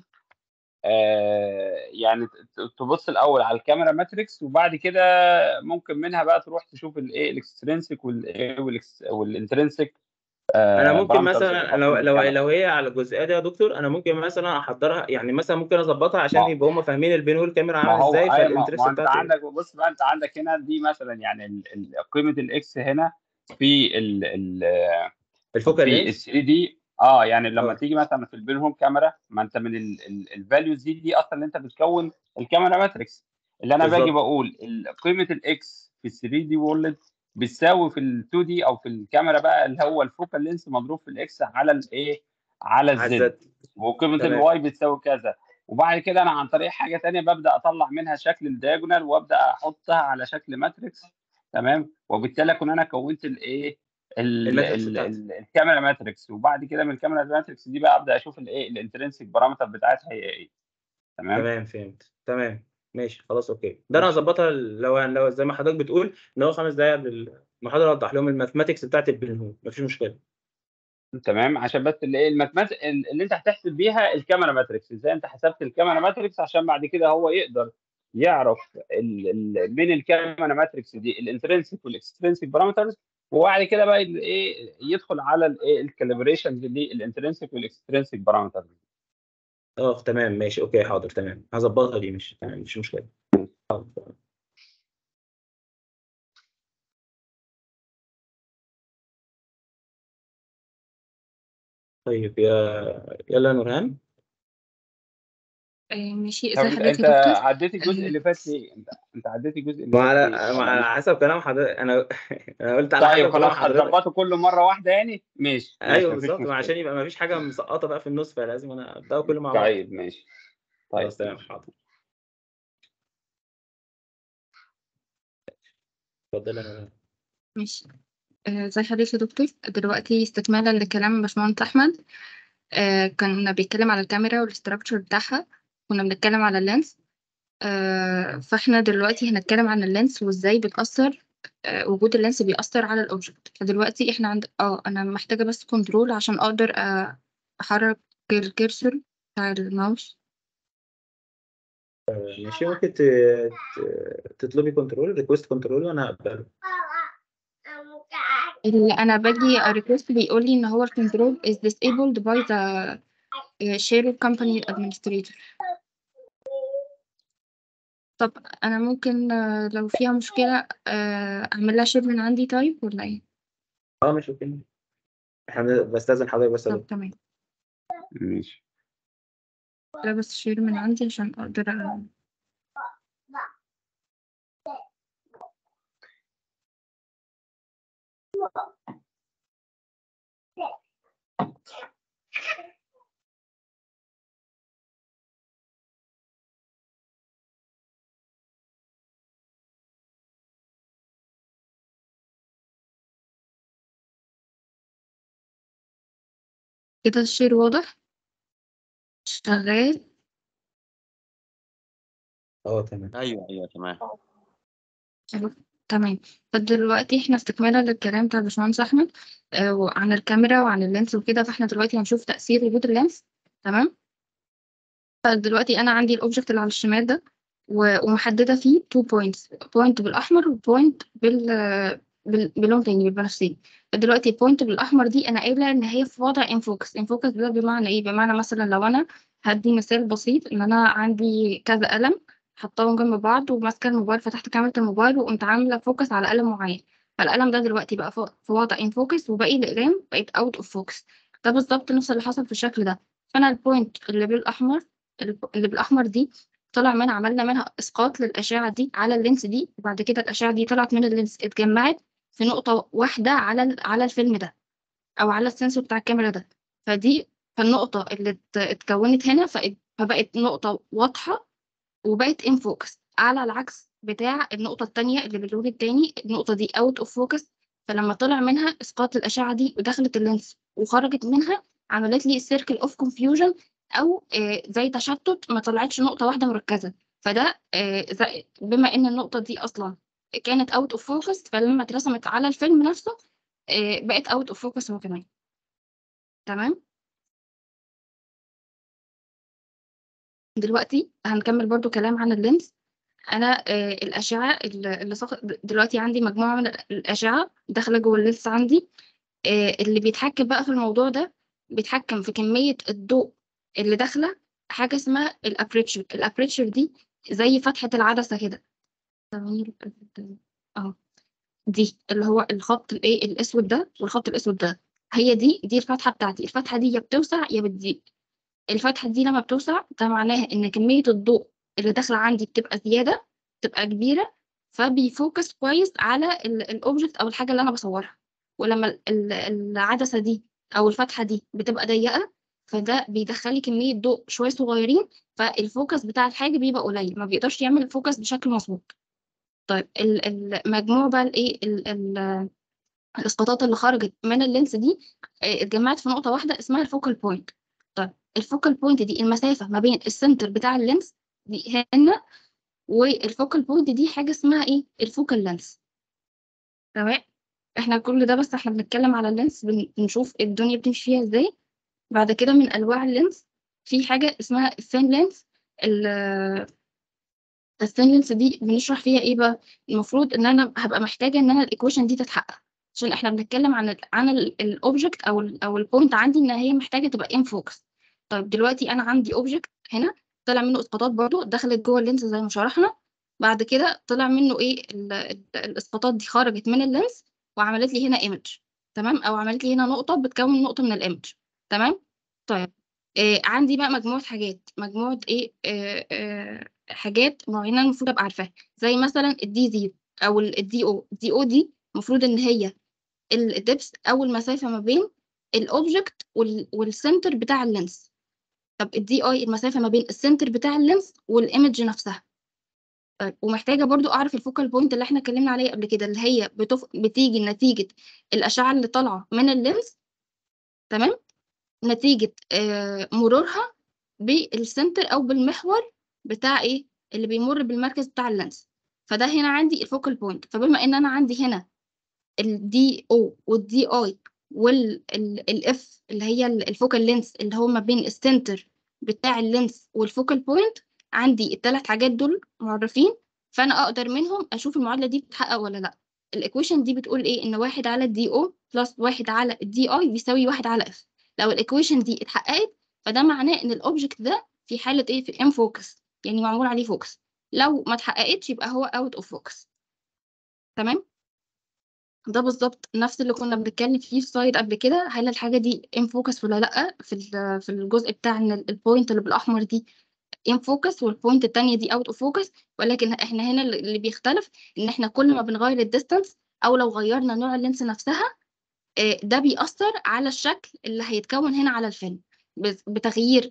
آه يعني ت- تبص الاول على الكاميرا ماتريكس وبعد كده ممكن منها بقى تروح تشوف الايه الاكسترنسيك والايه والإكس- والانترنسيك آه انا ممكن parameters مثلا اللي لو خاصين لو بالكاميرا. لو هي على الجزئيه دي يا دكتور انا ممكن مثلا احضرها يعني مثلا ممكن اظبطها عشان ما- يبقوا هم فاهمين البين الكاميرا ما عامله هو ازاي أيوة، ما فالانترست ما انت بتاعتي عندك بص بقى انت عندك هنا دي مثلا يعني ال- ال- قيمه الاكس هنا في ال ال الفوكال في لينس ال 3 دي اه يعني لما آه. تيجي مثلا في البين هوم كاميرا ما انت من الفاليوز دي دي اصلا اللي انت بتكون الكاميرا ماتريكس اللي انا باجي بالظبط. بقول ال- قيمه الاكس في 3 دي وورلد بتساوي في ال 2 دي او في الكاميرا بقى اللي هو الفوكال لينس مضروب في الاكس على الايه على الزد عزت وقيمه تمام. الواي بتساوي كذا وبعد كده انا عن طريق حاجه تانية ببدا اطلع منها شكل الدياجونال وابدا احطها على شكل ماتريكس تمام وبالتالي اكون انا كونت الايه ال- الماتريكس ال- بتاعتي. ال- الكاميرا ماتريكس وبعد كده من الكاميرا ماتريكس دي بقى ابدا اشوف الايه الانترنسيك بارامتر بتاعتها هي ايه تمام تمام فهمت تمام ماشي خلاص اوكي ده انا ماشي. هظبطها لو لو زي ما حضرتك بتقول ان هو خمس دقايق قبل المحاضره اوضح لهم الماثماتكس بتاعت البنهو مفيش مشكله تمام عشان بس اللي ايه الماتمات اللي انت هتحسب بيها الكاميرا ماتريكس ازاي انت حسبت الكاميرا ماتريكس عشان بعد كده هو يقدر يعرف ال ال من الكاميرا ماتريكس دي الانترنسيك والاكسترنسيك بارامترز وبعد كده بقى ال- ايه يدخل على الايه الكاليبريشنز للانترنسيك والاكسترنسيك بارامترز اه تمام ماشي اوكي حاضر تمام هظبطها دي مش تمام مش مشكله حاضر تمام. طيب يا يلا يا نورهان آه، ماشي طب ازي انت حضرتك انت يا دكتور عديت الجزء آه. اللي فات ليه انت انت عديت الجزء اللي ما فات على ليه ما ولا على حسب كلام حضرتك انا انا قلت على طيب حسب كلام خلاص حضرتك هتظبطه كله مره واحده يعني ماشي ماشي ايوه مفيش بالظبط ما مشكله عشان يبقى ما فيش حاجه مسقطه بقى في النص فلازم انا ابداه كله مع بعض طيب ماشي طيب خلاص تمام ماشي. حاضر اتفضل يا نورهان ماشي آه، زي حضرتك يا دكتور دلوقتي استكمالا لكلام باشمهندس احمد آه، كان بيتكلم على الكاميرا والاستراكشر بتاعها كنا بنتكلم على اللينس آه، فاحنا دلوقتي هنتكلم عن اللينس وازاي بتأثر آه، وجود اللينس بيأثر على الاوبجكت فدلوقتي احنا عند اه انا محتاجة بس كنترول عشان اقدر آه، احرك الكيرسور بتاع الماوس ماشي ممكن ت- ت- تطلبي كنترول ريكوست كنترول وانا هقبله اللي انا باجي ريكوست بيقول لي ان هو الكنترول is disabled by the uh, share company administrator طب انا ممكن آه، لو فيها مشكلة آه، اعمل لها شير من عندي طيب ولا ايه اه ماشي اوكي احنا بستاذن حضرتك بس يا طب دكتور. تمام ماشي لا بس شير من عندي عشان اقدر أ- كده الشير واضح شغال اه تمام ايوه ايوه تمام حلو تمام فدلوقتي احنا استكمالا للكلام بتاع الباشمهندس احمد آه عن الكاميرا وعن اللينس وكده فاحنا دلوقتي هنشوف تأثير وجود اللينس تمام فدلوقتي انا عندي الاوبجكت اللي على الشمال ده و- ومحدده فيه تو بوينتس بوينت بالاحمر وبوينت بال بال- بلون تاني بالبنفسجي فدلوقتي البوينت بالاحمر دي انا قايله ان هي في وضع انفوكس انفوكس ده بمعنى ايه بمعنى مثلا لو انا هدي مثال بسيط ان انا عندي كذا قلم حطاهم جنب بعض وماسكه الموبايل فتحت كاميرا الموبايل وقمت عامله فوكس على قلم معين فالقلم ده دلوقتي بقى فو- في وضع انفوكس وباقي الاقلام بقت اوت اوف فوكس ده بالظبط نفس اللي حصل في الشكل ده فانا البوينت اللي بالاحمر اللي بالاحمر دي طلع منها عملنا منها اسقاط للاشعه دي على اللينس دي وبعد كده الاشعه دي طلعت من اللينس اتجمعت في نقطه واحده على ال- على الفيلم ده او على السنسور بتاع الكاميرا ده فدي فالنقطه اللي ات- اتكونت هنا فبقت- فبقت نقطه واضحه وبقت ان فوكس على العكس بتاع النقطه التانية اللي باللون التاني النقطه دي اوت اوف فوكس فلما طلع منها اسقاط الاشعه دي ودخلت اللينس وخرجت منها عملت لي سيركل اوف كونفيوجن او آه، زي تشتت ما طلعتش نقطه واحده مركزه فده آه، زي- بما ان النقطه دي اصلا كانت اوت اوف فوكس فلما اترسمت على الفيلم نفسه آه، بقت اوت اوف فوكس هو كمان تمام دلوقتي هنكمل برضو كلام عن اللينس انا آه، الاشعه اللي اللي سقط دلوقتي عندي مجموعه من الاشعه داخله جوه اللينس عندي آه، اللي بيتحكم بقى في الموضوع ده بيتحكم في كميه الضوء اللي داخله حاجه اسمها الابريتشر الابريتشر دي زي فتحه العدسه كده ثواني اه دي اللي هو الخط الايه الاسود ده والخط الاسود ده هي دي دي الفتحه بتاعتي الفتحه دي يا بتوسع يا بتضيق الفتحه دي لما بتوسع ده معناها ان كميه الضوء اللي داخله عندي بتبقى زياده بتبقى كبيره فبيفوكس كويس على الاوبجكت او الحاجه اللي انا بصورها ولما ال- ال- العدسه دي او الفتحه دي بتبقى ضيقه فده بيدخلي كميه ضوء شويه صغيرين فالفوكس بتاع الحاجه بيبقى قليل ما بيقدرش يعمل فوكس بشكل مظبوط طيب ال- المجموع بقى الايه ال- ال- الاسقاطات اللي خرجت من اللينس دي آه، اتجمعت في نقطه واحده اسمها الفوكال بوينت طيب الفوكال بوينت دي المسافه ما بين السنتر بتاع اللينس دي هنا والفوكال بوينت دي حاجه اسمها ايه الفوكال لينس تمام احنا كل ده بس احنا بنتكلم على اللينس بن- بنشوف الدنيا بتمشي فيها ازاي بعد كده من انواع اللينس في حاجه اسمها الثين لينس الثين لينس دي بنشرح فيها ايه بقى المفروض ان انا هبقى محتاجه ان انا الايكويشن دي تتحقق عشان احنا بنتكلم عن ال عن الاوبجكت او ال او البوينت عندي ان هي محتاجه تبقى ان فوكس طيب دلوقتي انا عندي اوبجكت هنا طلع منه اسقاطات برضو دخلت جوه اللينس زي ما شرحنا بعد كده طلع منه ايه ال ال الاسقاطات دي خرجت من اللينس وعملت لي هنا ايمج تمام او عملت لي هنا نقطه بتكون نقطه من الايمج تمام طيب آه عندي بقى مجموعه حاجات مجموعه ايه آه آه حاجات معينه المفروض ابقى عارفاها زي مثلا الدي زيرو او الدي او الدي او دي المفروض ان هي الدبس او المسافه ما بين الاوبجكت والسنتر بتاع اللينس طب الدي اي المسافه ما بين السنتر بتاع اللينس والايمج نفسها طيب ومحتاجه برضو اعرف الفوكال بوينت اللي احنا اتكلمنا عليه قبل كده اللي هي بتف... بتيجي نتيجه الاشعه اللي طالعه من اللينس تمام نتيجه آه مرورها بالسنتر او بالمحور بتاع ايه اللي بيمر بالمركز بتاع اللينس فده هنا عندي الفوكال بوينت فبما ان انا عندي هنا الدي او والدي اي والاف اللي هي الفوكال لينس اللي هو ما بين السنتر بتاع اللينس والفوكال بوينت عندي الثلاث حاجات دول معرفين فانا اقدر منهم اشوف المعادله دي بتتحقق ولا لا الايكويشن دي بتقول ايه ان واحد على الدي او بلس واحد على الدي اي بيساوي واحد على اف لو الايكويشن دي اتحققت فده معناه ان الاوبجكت ده في حاله ايه في ام فوكس يعني معمول عليه فوكس لو ما اتحققتش يبقى هو اوت اوف فوكس تمام ده بالظبط نفس اللي كنا بنتكلم فيه في سلايد قبل كده هل الحاجه دي ان فوكس ولا لا في في الجزء بتاع ان البوينت اللي بالاحمر دي ان فوكس والبوينت التانية دي اوت اوف فوكس ولكن احنا هنا اللي بيختلف ان احنا كل ما بنغير الديستانس او لو غيرنا نوع اللينس نفسها ده بيأثر على الشكل اللي هيتكون هنا على الفيلم بتغيير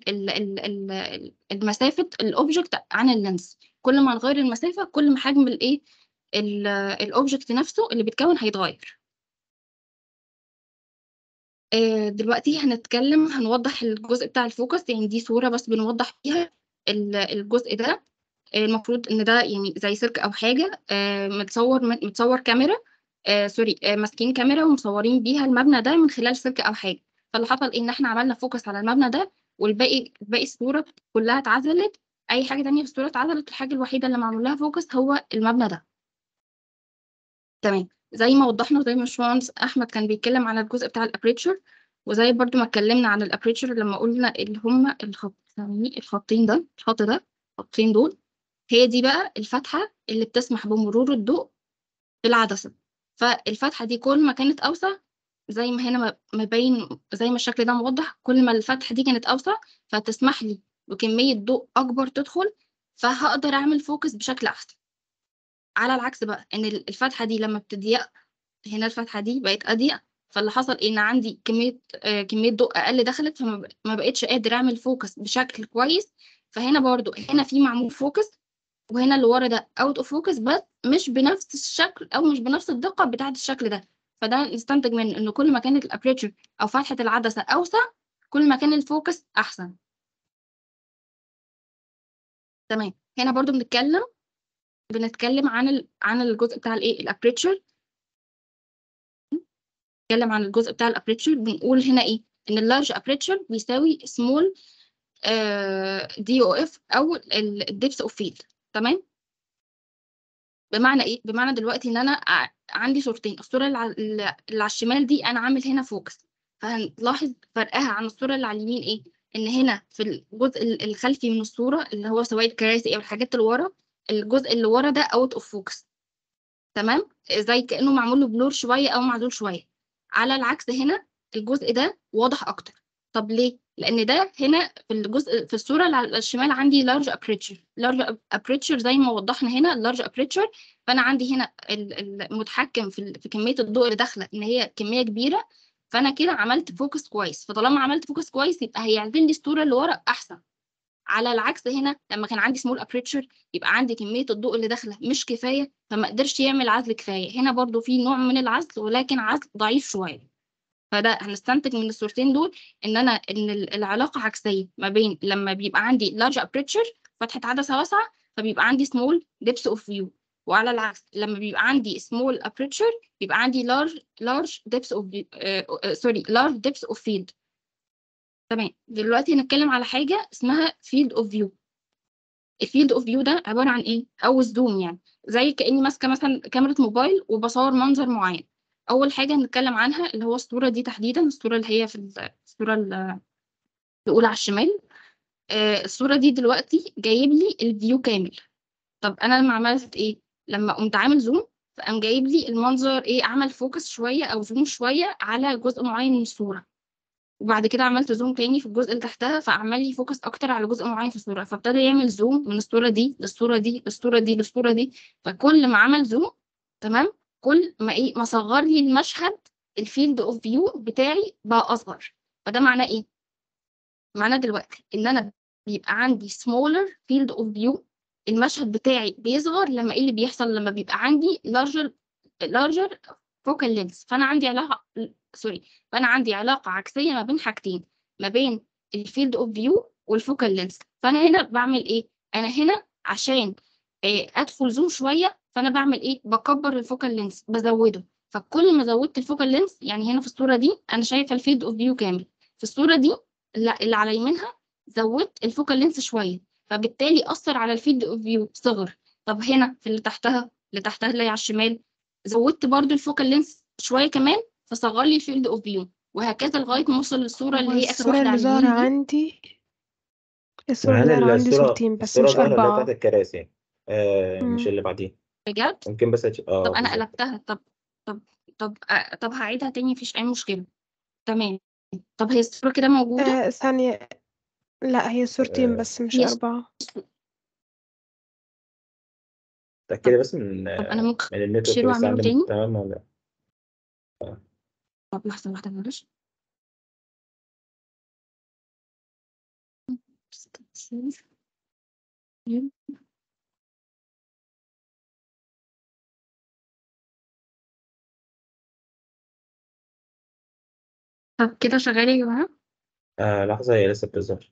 المسافة الأوبجكت عن اللينس كل ما نغير المسافة كل ما حجم الإيه الأوبجكت نفسه اللي بيتكون هيتغير آه، دلوقتي هنتكلم هنوضح الجزء بتاع الفوكس يعني دي صورة بس بنوضح فيها ال- الجزء ده آه، المفروض ان ده يعني زي سيرك او حاجة آه، متصور متصور كاميرا آه، سوري آه، ماسكين كاميرا ومصورين بيها المبنى ده من خلال سيرك او حاجة فاللي حصل ان احنا عملنا فوكس على المبنى ده والباقي باقي الصورة كلها اتعزلت اي حاجة تانية في الصورة اتعزلت الحاجة الوحيدة اللي معمول لها فوكس هو المبنى ده تمام زي ما وضحنا زي ما باشمهندس احمد كان بيتكلم على الجزء بتاع الابريتشر وزي برضو ما اتكلمنا عن الابريتشر لما قلنا اللي هم الخط ثواني، الخطين ده الخط ده الخطين دول هي دي بقى الفتحة اللي بتسمح بمرور الضوء بالعدسة فالفتحة دي كل ما كانت أوسع زي ما هنا م- مبين زي ما الشكل ده موضح كل ما الفتحة دي كانت أوسع فتسمح لي بكمية ضوء أكبر تدخل فهقدر أعمل فوكس بشكل أحسن على العكس بقى إن ال- الفتحة دي لما بتضيق هنا الفتحة دي بقت أضيق فاللي حصل إن عندي كمية آه كمية ضوء أقل دخلت فما ب- ما بقتش قادر أعمل فوكس بشكل كويس فهنا برضو هنا في معمول فوكس وهنا اللي ورا ده اوت اوف فوكس بس مش بنفس الشكل او مش بنفس الدقه بتاعه الشكل ده فده نستنتج منه ان كل ما كانت الابريتشر او فتحه العدسه اوسع كل ما كان الفوكس احسن تمام هنا برضو بنتكلم بنتكلم عن ال... عن الجزء بتاع الايه الابريتشر بنتكلم عن الجزء بتاع الابريتشر بنقول هنا ايه ان اللارج ابريتشر بيساوي سمول دي او اف او الدبس اوف فيلد تمام بمعنى ايه بمعنى دلوقتي ان انا ع- عندي صورتين الصوره اللي على اللي على الشمال دي انا عامل هنا فوكس فهنلاحظ فرقها عن الصوره اللي على اليمين ايه ان هنا في الجزء ال- الخلفي من الصوره اللي هو سواء الكراسي او الحاجات اللي ورا الجزء اللي ورا ده اوت اوف فوكس تمام زي كانه معمول له بلور شويه او معزول شويه على العكس هنا الجزء ده واضح اكتر طب ليه لان ده هنا في الجزء في الصوره اللي على الشمال عندي لارج ابريتشر لارج ابريتشر زي ما وضحنا هنا لارج ابريتشر فانا عندي هنا ال- المتحكم في ال- في كميه الضوء اللي داخله ان هي كميه كبيره فانا كده عملت فوكس كويس فطالما عملت فوكس كويس يبقى هيعزل لي الصوره اللي ورا احسن على العكس هنا لما كان عندي سمول ابريتشر يبقى عندي كميه الضوء اللي داخله مش كفايه فما قدرش يعمل عزل كفايه هنا برضو في نوع من العزل ولكن عزل ضعيف شويه فده هنستنتج من الصورتين دول ان انا ان ال- العلاقه عكسيه ما بين لما بيبقى عندي لارج ابريتشر فتحه عدسه واسعه فبيبقى عندي سمول ديبس اوف فيو وعلى العكس لما بيبقى عندي سمول ابريتشر بيبقى عندي لارج لارج ديبس اوف سوري لارج ديبس اوف فيلد تمام دلوقتي هنتكلم على حاجه اسمها فيلد اوف فيو الفيلد اوف فيو ده عباره عن ايه او الزوم يعني زي كاني ماسكه مثلا كاميرا موبايل وبصور منظر معين اول حاجه هنتكلم عنها اللي هو الصوره دي تحديدا الصوره اللي هي في ال- الصوره ال- الاولى على الشمال آه، الصوره دي دلوقتي جايب لي الفيو كامل طب انا لما عملت ايه لما قمت عامل زوم فقام جايب لي المنظر ايه عمل فوكس شويه او زوم شويه على جزء معين من الصوره وبعد كده عملت زوم تاني في الجزء اللي تحتها فعمل لي فوكس اكتر على جزء معين في الصوره فابتدى يعمل زوم من الصوره دي للصوره دي للصوره دي للصوره دي فكل ما عمل زوم تمام كل ما ايه ما صغر لي المشهد الفيلد اوف فيو بتاعي بقى اصغر فده معناه ايه معناه دلوقتي ان انا بيبقى عندي smaller field of view المشهد بتاعي بيصغر لما ايه اللي بيحصل لما بيبقى عندي larger larger focal length فانا عندي علاقه سوري فانا عندي علاقه عكسيه ما بين حاجتين ما بين الفيلد اوف فيو والفوكال لينس فانا هنا بعمل ايه انا هنا عشان آه، ادخل زوم شويه فانا بعمل ايه بكبر الفوكال لينس بزوده فكل ما زودت الفوكال لينس يعني هنا في الصوره دي انا شايفه الفيلد اوف فيو كامل في الصوره دي لا اللي على يمينها زودت الفوكال لينس شويه فبالتالي اثر على الفيلد اوف فيو صغر طب هنا في اللي تحتها اللي تحتها اللي هي على الشمال زودت برضو الفوكال لينس شويه كمان فصغر لي الفيلد اوف فيو وهكذا لغايه ما اوصل للصوره اللي هي اخر الصورة واحده اللي على ظاهرة اليمين دي عندي الصورة اللي معانا ظاهرة عندي الصورة صورتين بس الصورة مش ظاهرة اللي هي بتاعت أربعة الكراسي آه مش مم. اللي بعديها بجد ممكن بس أتش... اه طب انا بالظبط قلبتها طب طب طب آه طب هعيدها تاني مفيش اي مشكله تمام طب هي الصوره كده موجوده آه ثانية لا هي صورتين آه بس مش هي أربعة تأكدي بس من طب انا ممكن من النتورك اشيله بس واعمله عندي تاني تمام ولا طب لحظه واحده معلش طب كده شغال يا جماعة آه لحظة هي لسه بتظهر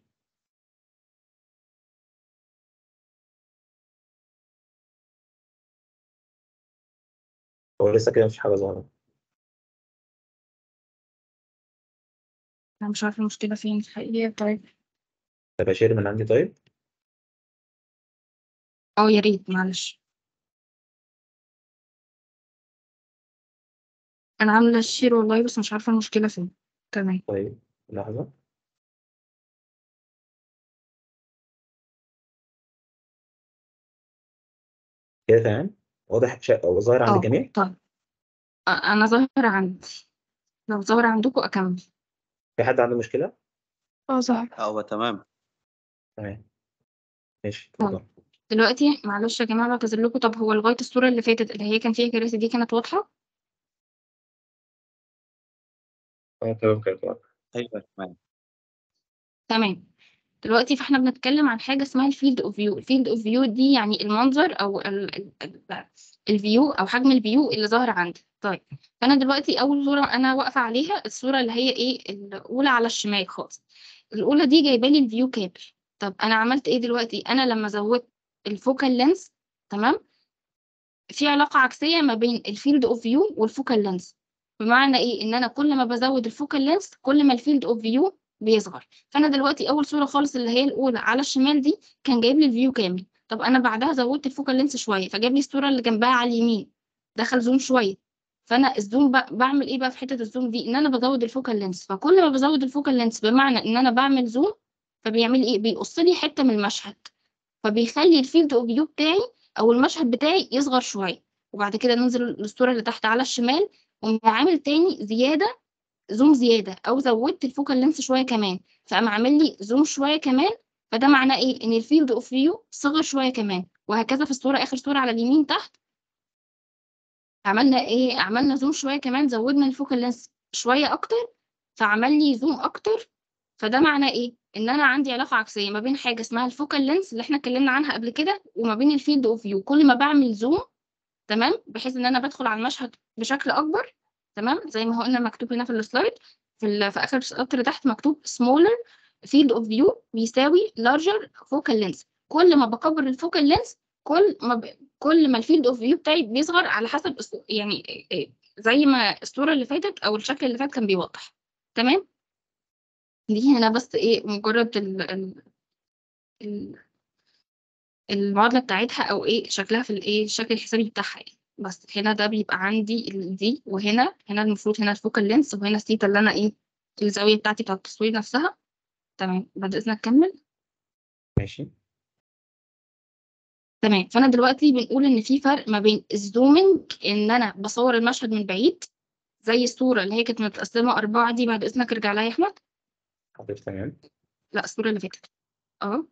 هو لسه كده مفيش حاجة ظاهرة أنا مش عارفة المشكلة فين الحقيقة طيب طب أشير من عندي طيب اه يا ريت معلش أنا عاملة الشير والله بس مش عارفة المشكلة فين تمام طيب لحظة كده تمام واضح شا... أو ظاهر عند اه الجميع طيب أ- أنا ظاهرة عندي لو ظاهرة عندكم أكمل في حد عنده مشكلة اه ظهر اه هو تمام تمام ماشي طيب. اتفضل دلوقتي معلش يا جماعة بعتذر لكم طب هو لغاية الصورة اللي فاتت اللي هي كان فيها كراسي دي كانت واضحة؟ اه تمام كده واضح. ايوه تمام تمام دلوقتي فاحنا بنتكلم عن حاجة اسمها الفيلد اوف فيو الفيلد اوف فيو دي يعني المنظر او الفيو او حجم الفيو اللي ظاهر عندي طيب فانا دلوقتي اول صورة انا واقفة عليها الصورة اللي هي ايه الاولى على الشمال خالص الاولى دي جايبه لي الفيو كامل طب انا عملت ايه دلوقتي انا لما زودت الفوكال لينس تمام في علاقة عكسية ما بين الفيلد اوف فيو والفوكال لينس بمعنى ايه ان انا كل ما بزود الفوكال لينس كل ما الفيلد اوف فيو بيصغر فانا دلوقتي اول صوره خالص اللي هي الاولى على الشمال دي كان جايب لي الفيو كامل طب انا بعدها زودت الفوكال لينس شويه فجاب لي الصوره اللي جنبها على اليمين دخل زوم شويه فانا الزوم بقى بعمل ايه بقى في حته الزوم دي ان انا بزود الفوكال لينس فكل ما بزود الفوكال لينس بمعنى ان انا بعمل زوم فبيعمل ايه بيقص لي حته من المشهد فبيخلي الفيلد اوف فيو بتاعي او المشهد بتاعي يصغر شويه وبعد كده ننزل للصوره اللي تحت على الشمال وقوم عامل تاني زياده زوم زياده او زودت الفوكال لينس شويه كمان فقام عامل لي زوم شويه كمان فده معناه ايه ان الفيلد اوف فيو صغر شويه كمان وهكذا في الصوره اخر صوره على اليمين تحت عملنا ايه عملنا زوم شويه كمان زودنا الفوكال لينس شويه اكتر فعمل لي زوم اكتر فده معناه ايه ان انا عندي علاقه عكسيه ما بين حاجه اسمها الفوكال لينس اللي احنا اتكلمنا عنها قبل كده وما بين الفيلد اوف فيو كل ما بعمل زوم تمام بحيث ان انا بدخل على المشهد بشكل اكبر تمام زي ما هو قلنا مكتوب هنا في السلايد في, ال- في اخر سطر تحت مكتوب smaller field of view بيساوي larger focal length كل ما بكبر الفوكال لينس كل ما ب... كل ما الفيلد اوف فيو بتاعي بيصغر على حسب الص- يعني إيه- إيه، زي ما الصوره اللي فاتت او الشكل اللي فات كان بيوضح تمام دي هنا بس ايه مجرد ال... ال... ال... المعادله بتاعتها او ايه شكلها في الايه الشكل الحسابي بتاعها يعني بس هنا ده بيبقى عندي ال- دي وهنا هنا المفروض هنا الفوكال لينس وهنا الثيتا اللي انا ايه الزاويه بتاعتي بتاعت التصوير نفسها تمام بعد اذنك كمل ماشي تمام فانا دلوقتي بنقول ان في فرق ما بين الزومنج ان انا بصور المشهد من بعيد زي الصوره اللي هي كانت متقسمه اربعه دي بعد اذنك ارجع لها يا احمد حاضر تمام لا الصوره اللي فاتت اه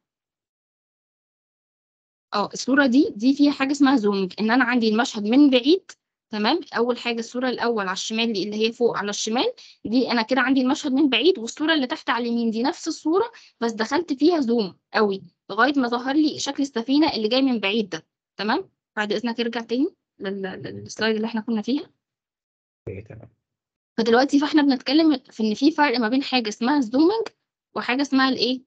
اه الصوره دي دي فيها حاجه اسمها زومنج ان انا عندي المشهد من بعيد تمام اول حاجه الصوره الاول على الشمال دي اللي هي فوق على الشمال دي انا كده عندي المشهد من بعيد والصوره اللي تحت على اليمين دي نفس الصوره بس دخلت فيها زوم قوي لغايه ما ظهر لي شكل السفينه اللي جاي من بعيد ده تمام بعد اذنك ارجع تاني لل- للسلايد اللي احنا كنا فيها اوكي تمام فدلوقتي فاحنا بنتكلم في ان في فرق ما بين حاجه اسمها الزومنج وحاجه اسمها الايه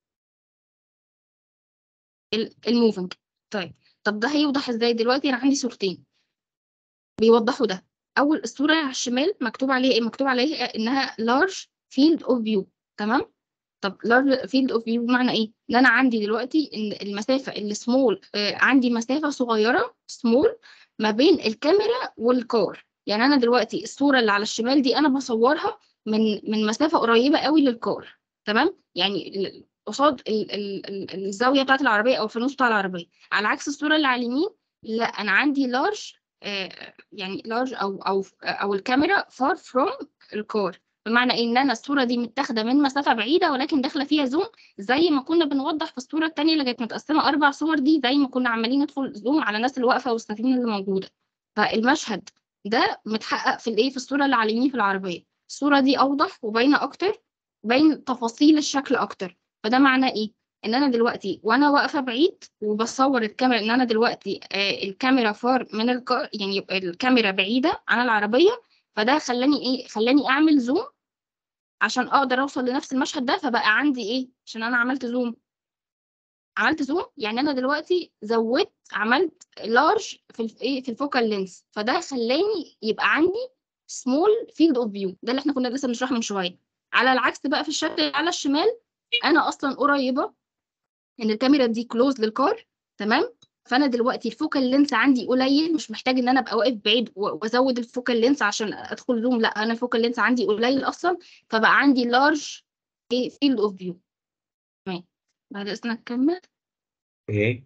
الموفنج طيب طب ده هيوضح ازاي دلوقتي انا عندي صورتين بيوضحوا ده اول الصوره على الشمال مكتوب عليها ايه مكتوب عليها انها large field of view تمام طب large field of view بمعنى ايه ان انا عندي دلوقتي ان المسافه اللي سمول آه عندي مسافه صغيره سمول ما بين الكاميرا والكار يعني انا دلوقتي الصوره اللي على الشمال دي انا بصورها من من مسافه قريبه قوي للكار تمام يعني ال- قصاد ال- ال- ال- الزاويه بتاعت العربيه او الفانوس بتاع العربيه على عكس الصوره اللي على اليمين لا انا عندي لارج يعني لارج او او او الكاميرا far from الكار بمعنى ان انا الصوره دي متاخده من مسافه بعيده ولكن داخله فيها زوم زي ما كنا بنوضح في الصوره الثانيه اللي كانت متقسمه اربع صور دي زي ما كنا عمالين ندخل زوم على الناس اللي واقفه والسفينه اللي موجوده فالمشهد ده متحقق في الايه في الصوره اللي على اليمين في العربيه الصوره دي اوضح وباينه اكتر باين تفاصيل الشكل اكتر فده معناه ايه ان انا دلوقتي وانا واقفه بعيد وبصور الكاميرا ان انا دلوقتي آه الكاميرا فار من الكار يعني يبقى الكاميرا بعيده عن العربيه فده خلاني ايه خلاني اعمل زوم عشان اقدر اوصل لنفس المشهد ده فبقى عندي ايه عشان انا عملت زوم عملت زوم يعني انا دلوقتي زودت عملت لارج في الف- ايه في الفوكال لينس فده خلاني يبقى عندي سمول فيلد اوف فيو ده اللي احنا كنا لسه بنشرحه من شويه على العكس بقى في الشكل على الشمال انا اصلا قريبه ان الكاميرا دي كلوز للكار تمام فانا دلوقتي الفوكال لينس عندي قليل مش محتاج ان انا ابقى واقف بعيد و- وازود الفوكال لينس عشان ادخل زوم لا انا الفوكال لينس عندي قليل اصلا فبقى عندي لارج فيلد اوف فيو تمام بعد اذنك نكمل اوكي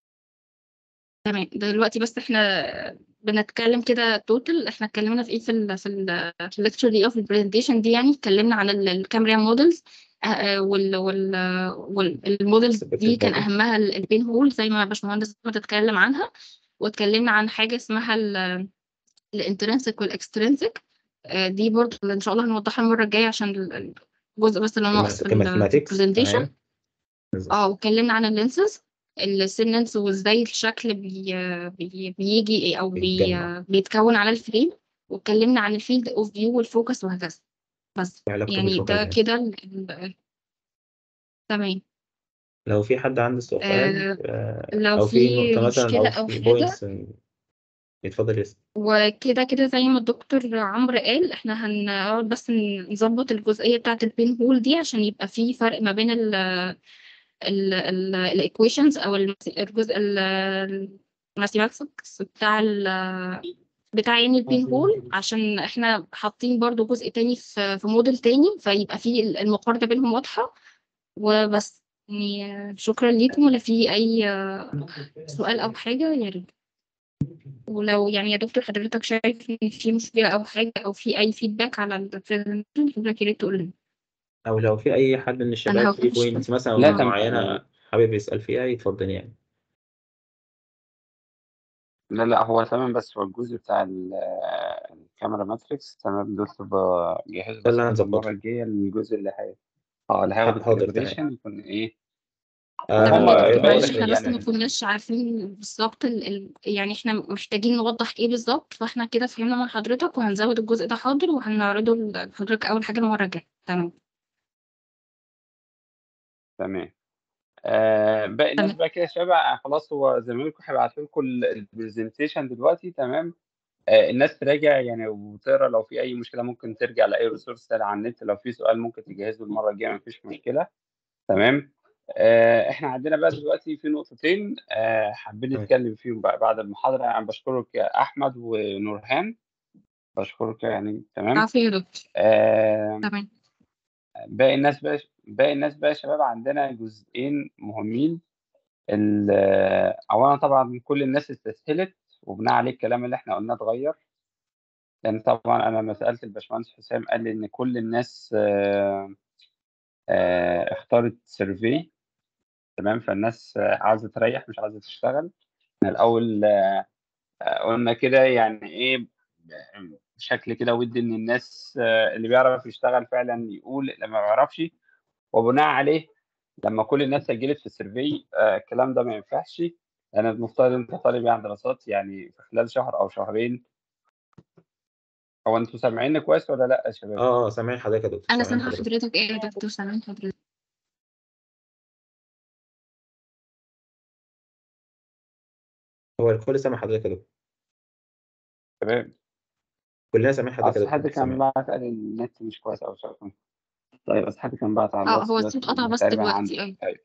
تمام دلوقتي بس احنا بنتكلم كده توتال احنا اتكلمنا في ايه في ال في ال في الليكتشر دي او في البرزنتيشن دي يعني اتكلمنا عن الكاميرا مودلز وال وال والمودلز دي كان Perspective model. اهمها البين هول زي ما باشمهندس ما اتكلم عنها واتكلمنا عن حاجه اسمها الانترنسك والاكسترنسك دي برضه اللي ان شاء الله هنوضحها المره الجايه عشان ال- الجزء بس اللي ناقص في كماثماتكس البرزنتيشن تمام بالظبط. اه واتكلمنا عن اللينسز السين لينس وازاي الشكل بي بي بيجي إيه او بي بيتجمع. بيتكون على الفريم واتكلمنا عن الفيلد اوف فيو والفوكس وهكذا بس في علاقة يعني بالفوكال ده لينس. كده ال- ال- تمام لو في حد عنده سؤال آه، آه، لو او في في نقطة مثلا مشكلة او أو في حاجة بوينتس يتفضل يسأل وكده كده زي ما الدكتور عمرو قال احنا هنقعد بس نظبط الجزئية بتاعة البين هول دي عشان يبقى في فرق ما بين ال ال ال الايكويشنز او المس- الجزء الماثيماتكس بتاع ال بتاع يعني البين هول عشان احنا حاطين برضو جزء تاني في في موديل تاني فيبقى في المقارنة بينهم واضحة وبس يعني شكرا ليكم ولا في اي سؤال او حاجة يا ريت ولو يعني يا دكتور حضرتك شايف ان في مشكلة او حاجة او في اي فيدباك على البرزنتيشن حضرتك يا ريت تقول لنا او لو في اي حد من الشباب في هاخد بوينتس مثلا لا، أو تمام. معينة حابب يسأل فيها يتفضل يعني لا لا هو تمام بس هو الجزء بتاع ال- الكاميرا ماتريكس تمام دول تبقى جاهز ده اللي بس هنظبطه. المرة الجاية الجزء اللي هي اه اللي هياخد حاضر، الكاليبريشن يكون ايه آه، تمام هما يا دكتور باقي معلش احنا بس يعني- ما كناش عارفين بالظبط ال... ال... يعني احنا محتاجين نوضح ايه بالظبط فاحنا كده فهمنا من حضرتك وهنزود الجزء ده حاضر وهنعرضه لحضرتك اول حاجة المرة الجاية تمام تمام آه باقي الناس تمام. بقى كده يا شباب آه، خلاص هو زميلكم هيبعت لكم البرزنتيشن دلوقتي تمام آه الناس تراجع يعني وتقرا لو في اي مشكله ممكن ترجع لاي ريسورس على النت لو في سؤال ممكن تجهزه المره الجايه مفيش مشكله تمام آه احنا عندنا بقى دلوقتي في نقطتين آه حابين تمام. نتكلم فيهم بقى بعد المحاضره يعني بشكرك يا احمد ونورهان بشكرك يعني تمام عافية يا دكتور آه تمام باقي الناس بقى باقي الناس بقى يا شباب عندنا جزئين مهمين ال- اولا طبعا كل الناس استسهلت وبناء عليه الكلام اللي احنا قلناه اتغير لان طبعا انا لما سالت الباشمهندس حسام قال لي ان كل الناس آه، آه، اختارت سيرفي تمام فالناس آه، عايزه تريح مش عايزه تشتغل احنا الاول آه، آه، قلنا كده يعني ايه بشكل كده ودي ان الناس آه، اللي بيعرف يشتغل فعلا يقول اللي ما بيعرفش وبناء عليه لما كل الناس سجلت في السيرفي آه، الكلام ده ما ينفعش لان المفترض انت طالب يعني دراسات يعني في خلال شهر او شهرين هو انتوا سامعيني كويس ولا لا يا شباب؟ اه اه سامعين حضرتك يا دكتور انا سامعين سامعة حضرتك حضرتك ايه يا دكتور سامعين حضرتك هو الكل سامع حضرتك يا دكتور تمام كلنا سامعين حضرتك يا اصل حد دكتور كان سامعين. بعت قال النت مش كويس او شايف طيب اصل حد كان بعت على اه الواتس هو دلوقتي الصوت قطع بس تقريبا دلوقتي عندي ايوه طيب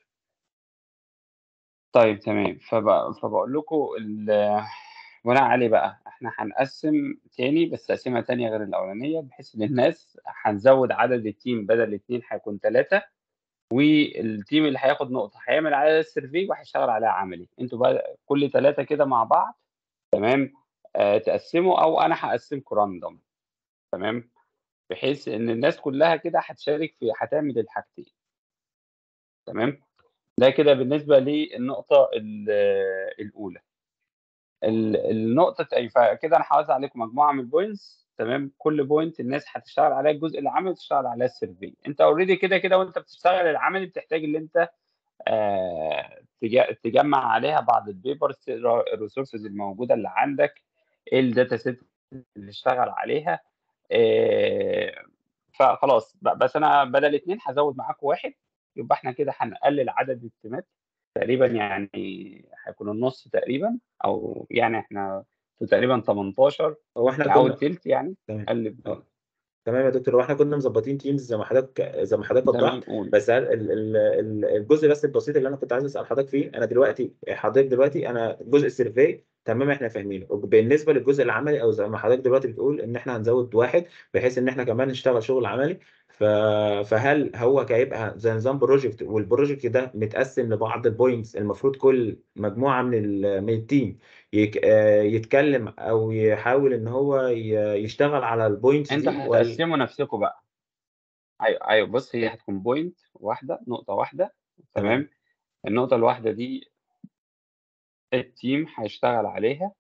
طيب تمام فبقى فبقول لكم ال- بناء عليه بقى احنا هنقسم تاني بس تقسيمه تانية غير الاولانيه بحيث ان الناس هنزود عدد التيم بدل اتنين هيكون ثلاثه والتيم اللي هياخد نقطه هيعمل عليها السيرفي وهيشتغل عليها عملي انتوا بقى كل ثلاثه كده مع بعض تمام آه تقسموا او انا هقسمكم راندوم تمام بحيث ان الناس كلها كده هتشارك في هتعمل الحاجتين تمام ده كده بالنسبه للنقطه ال- الاولى ال- النقطه التانية فكده انا هوزع عليكم مجموعه من البوينتس تمام كل بوينت الناس هتشتغل عليها الجزء العملي تشتغل عليها السيرفي انت اوريدي كده كده وانت بتشتغل العملي بتحتاج ان انت آه تج- تجمع عليها بعض البيبرز تقرا الريسورسز الموجوده اللي عندك ايه الداتا سيت اللي اشتغل عليها آه فخلاص ب- بس انا بدل اتنين هزود معاكم واحد يبقى احنا كده هنقلل عدد التيمات تقريبا يعني هيكون النص تقريبا او يعني احنا في تقريبا 18 هو احنا او كنا التلت يعني تمام قلب اه تمام يا دكتور هو احنا كنا مظبطين تيمز زي ما حضرتك زي ما حضرتك تمام وضحت قول بس هل ال- ال- ال- الجزء بس البسيط اللي انا كنت عايز اسال حضرتك فيه انا دلوقتي حضرتك دلوقتي انا جزء السيرفي تمام احنا فاهمينه بالنسبه للجزء العملي او زي ما حضرتك دلوقتي بتقول ان احنا هنزود واحد بحيث ان احنا كمان نشتغل شغل عملي ف... فهل هو هيبقى زي نظام بروجكت والبروجكت ده متقسم لبعض البوينتس المفروض كل مجموعه من ال... من التيم يك... آه، يتكلم او يحاول ان هو ي... يشتغل على البوينتس انتوا دي ولا هتقسموا نفسكم بقى ايوه ايوه بص هي هتكون بوينت واحده نقطه واحده تمام تمام النقطه الواحده دي التيم هيشتغل عليها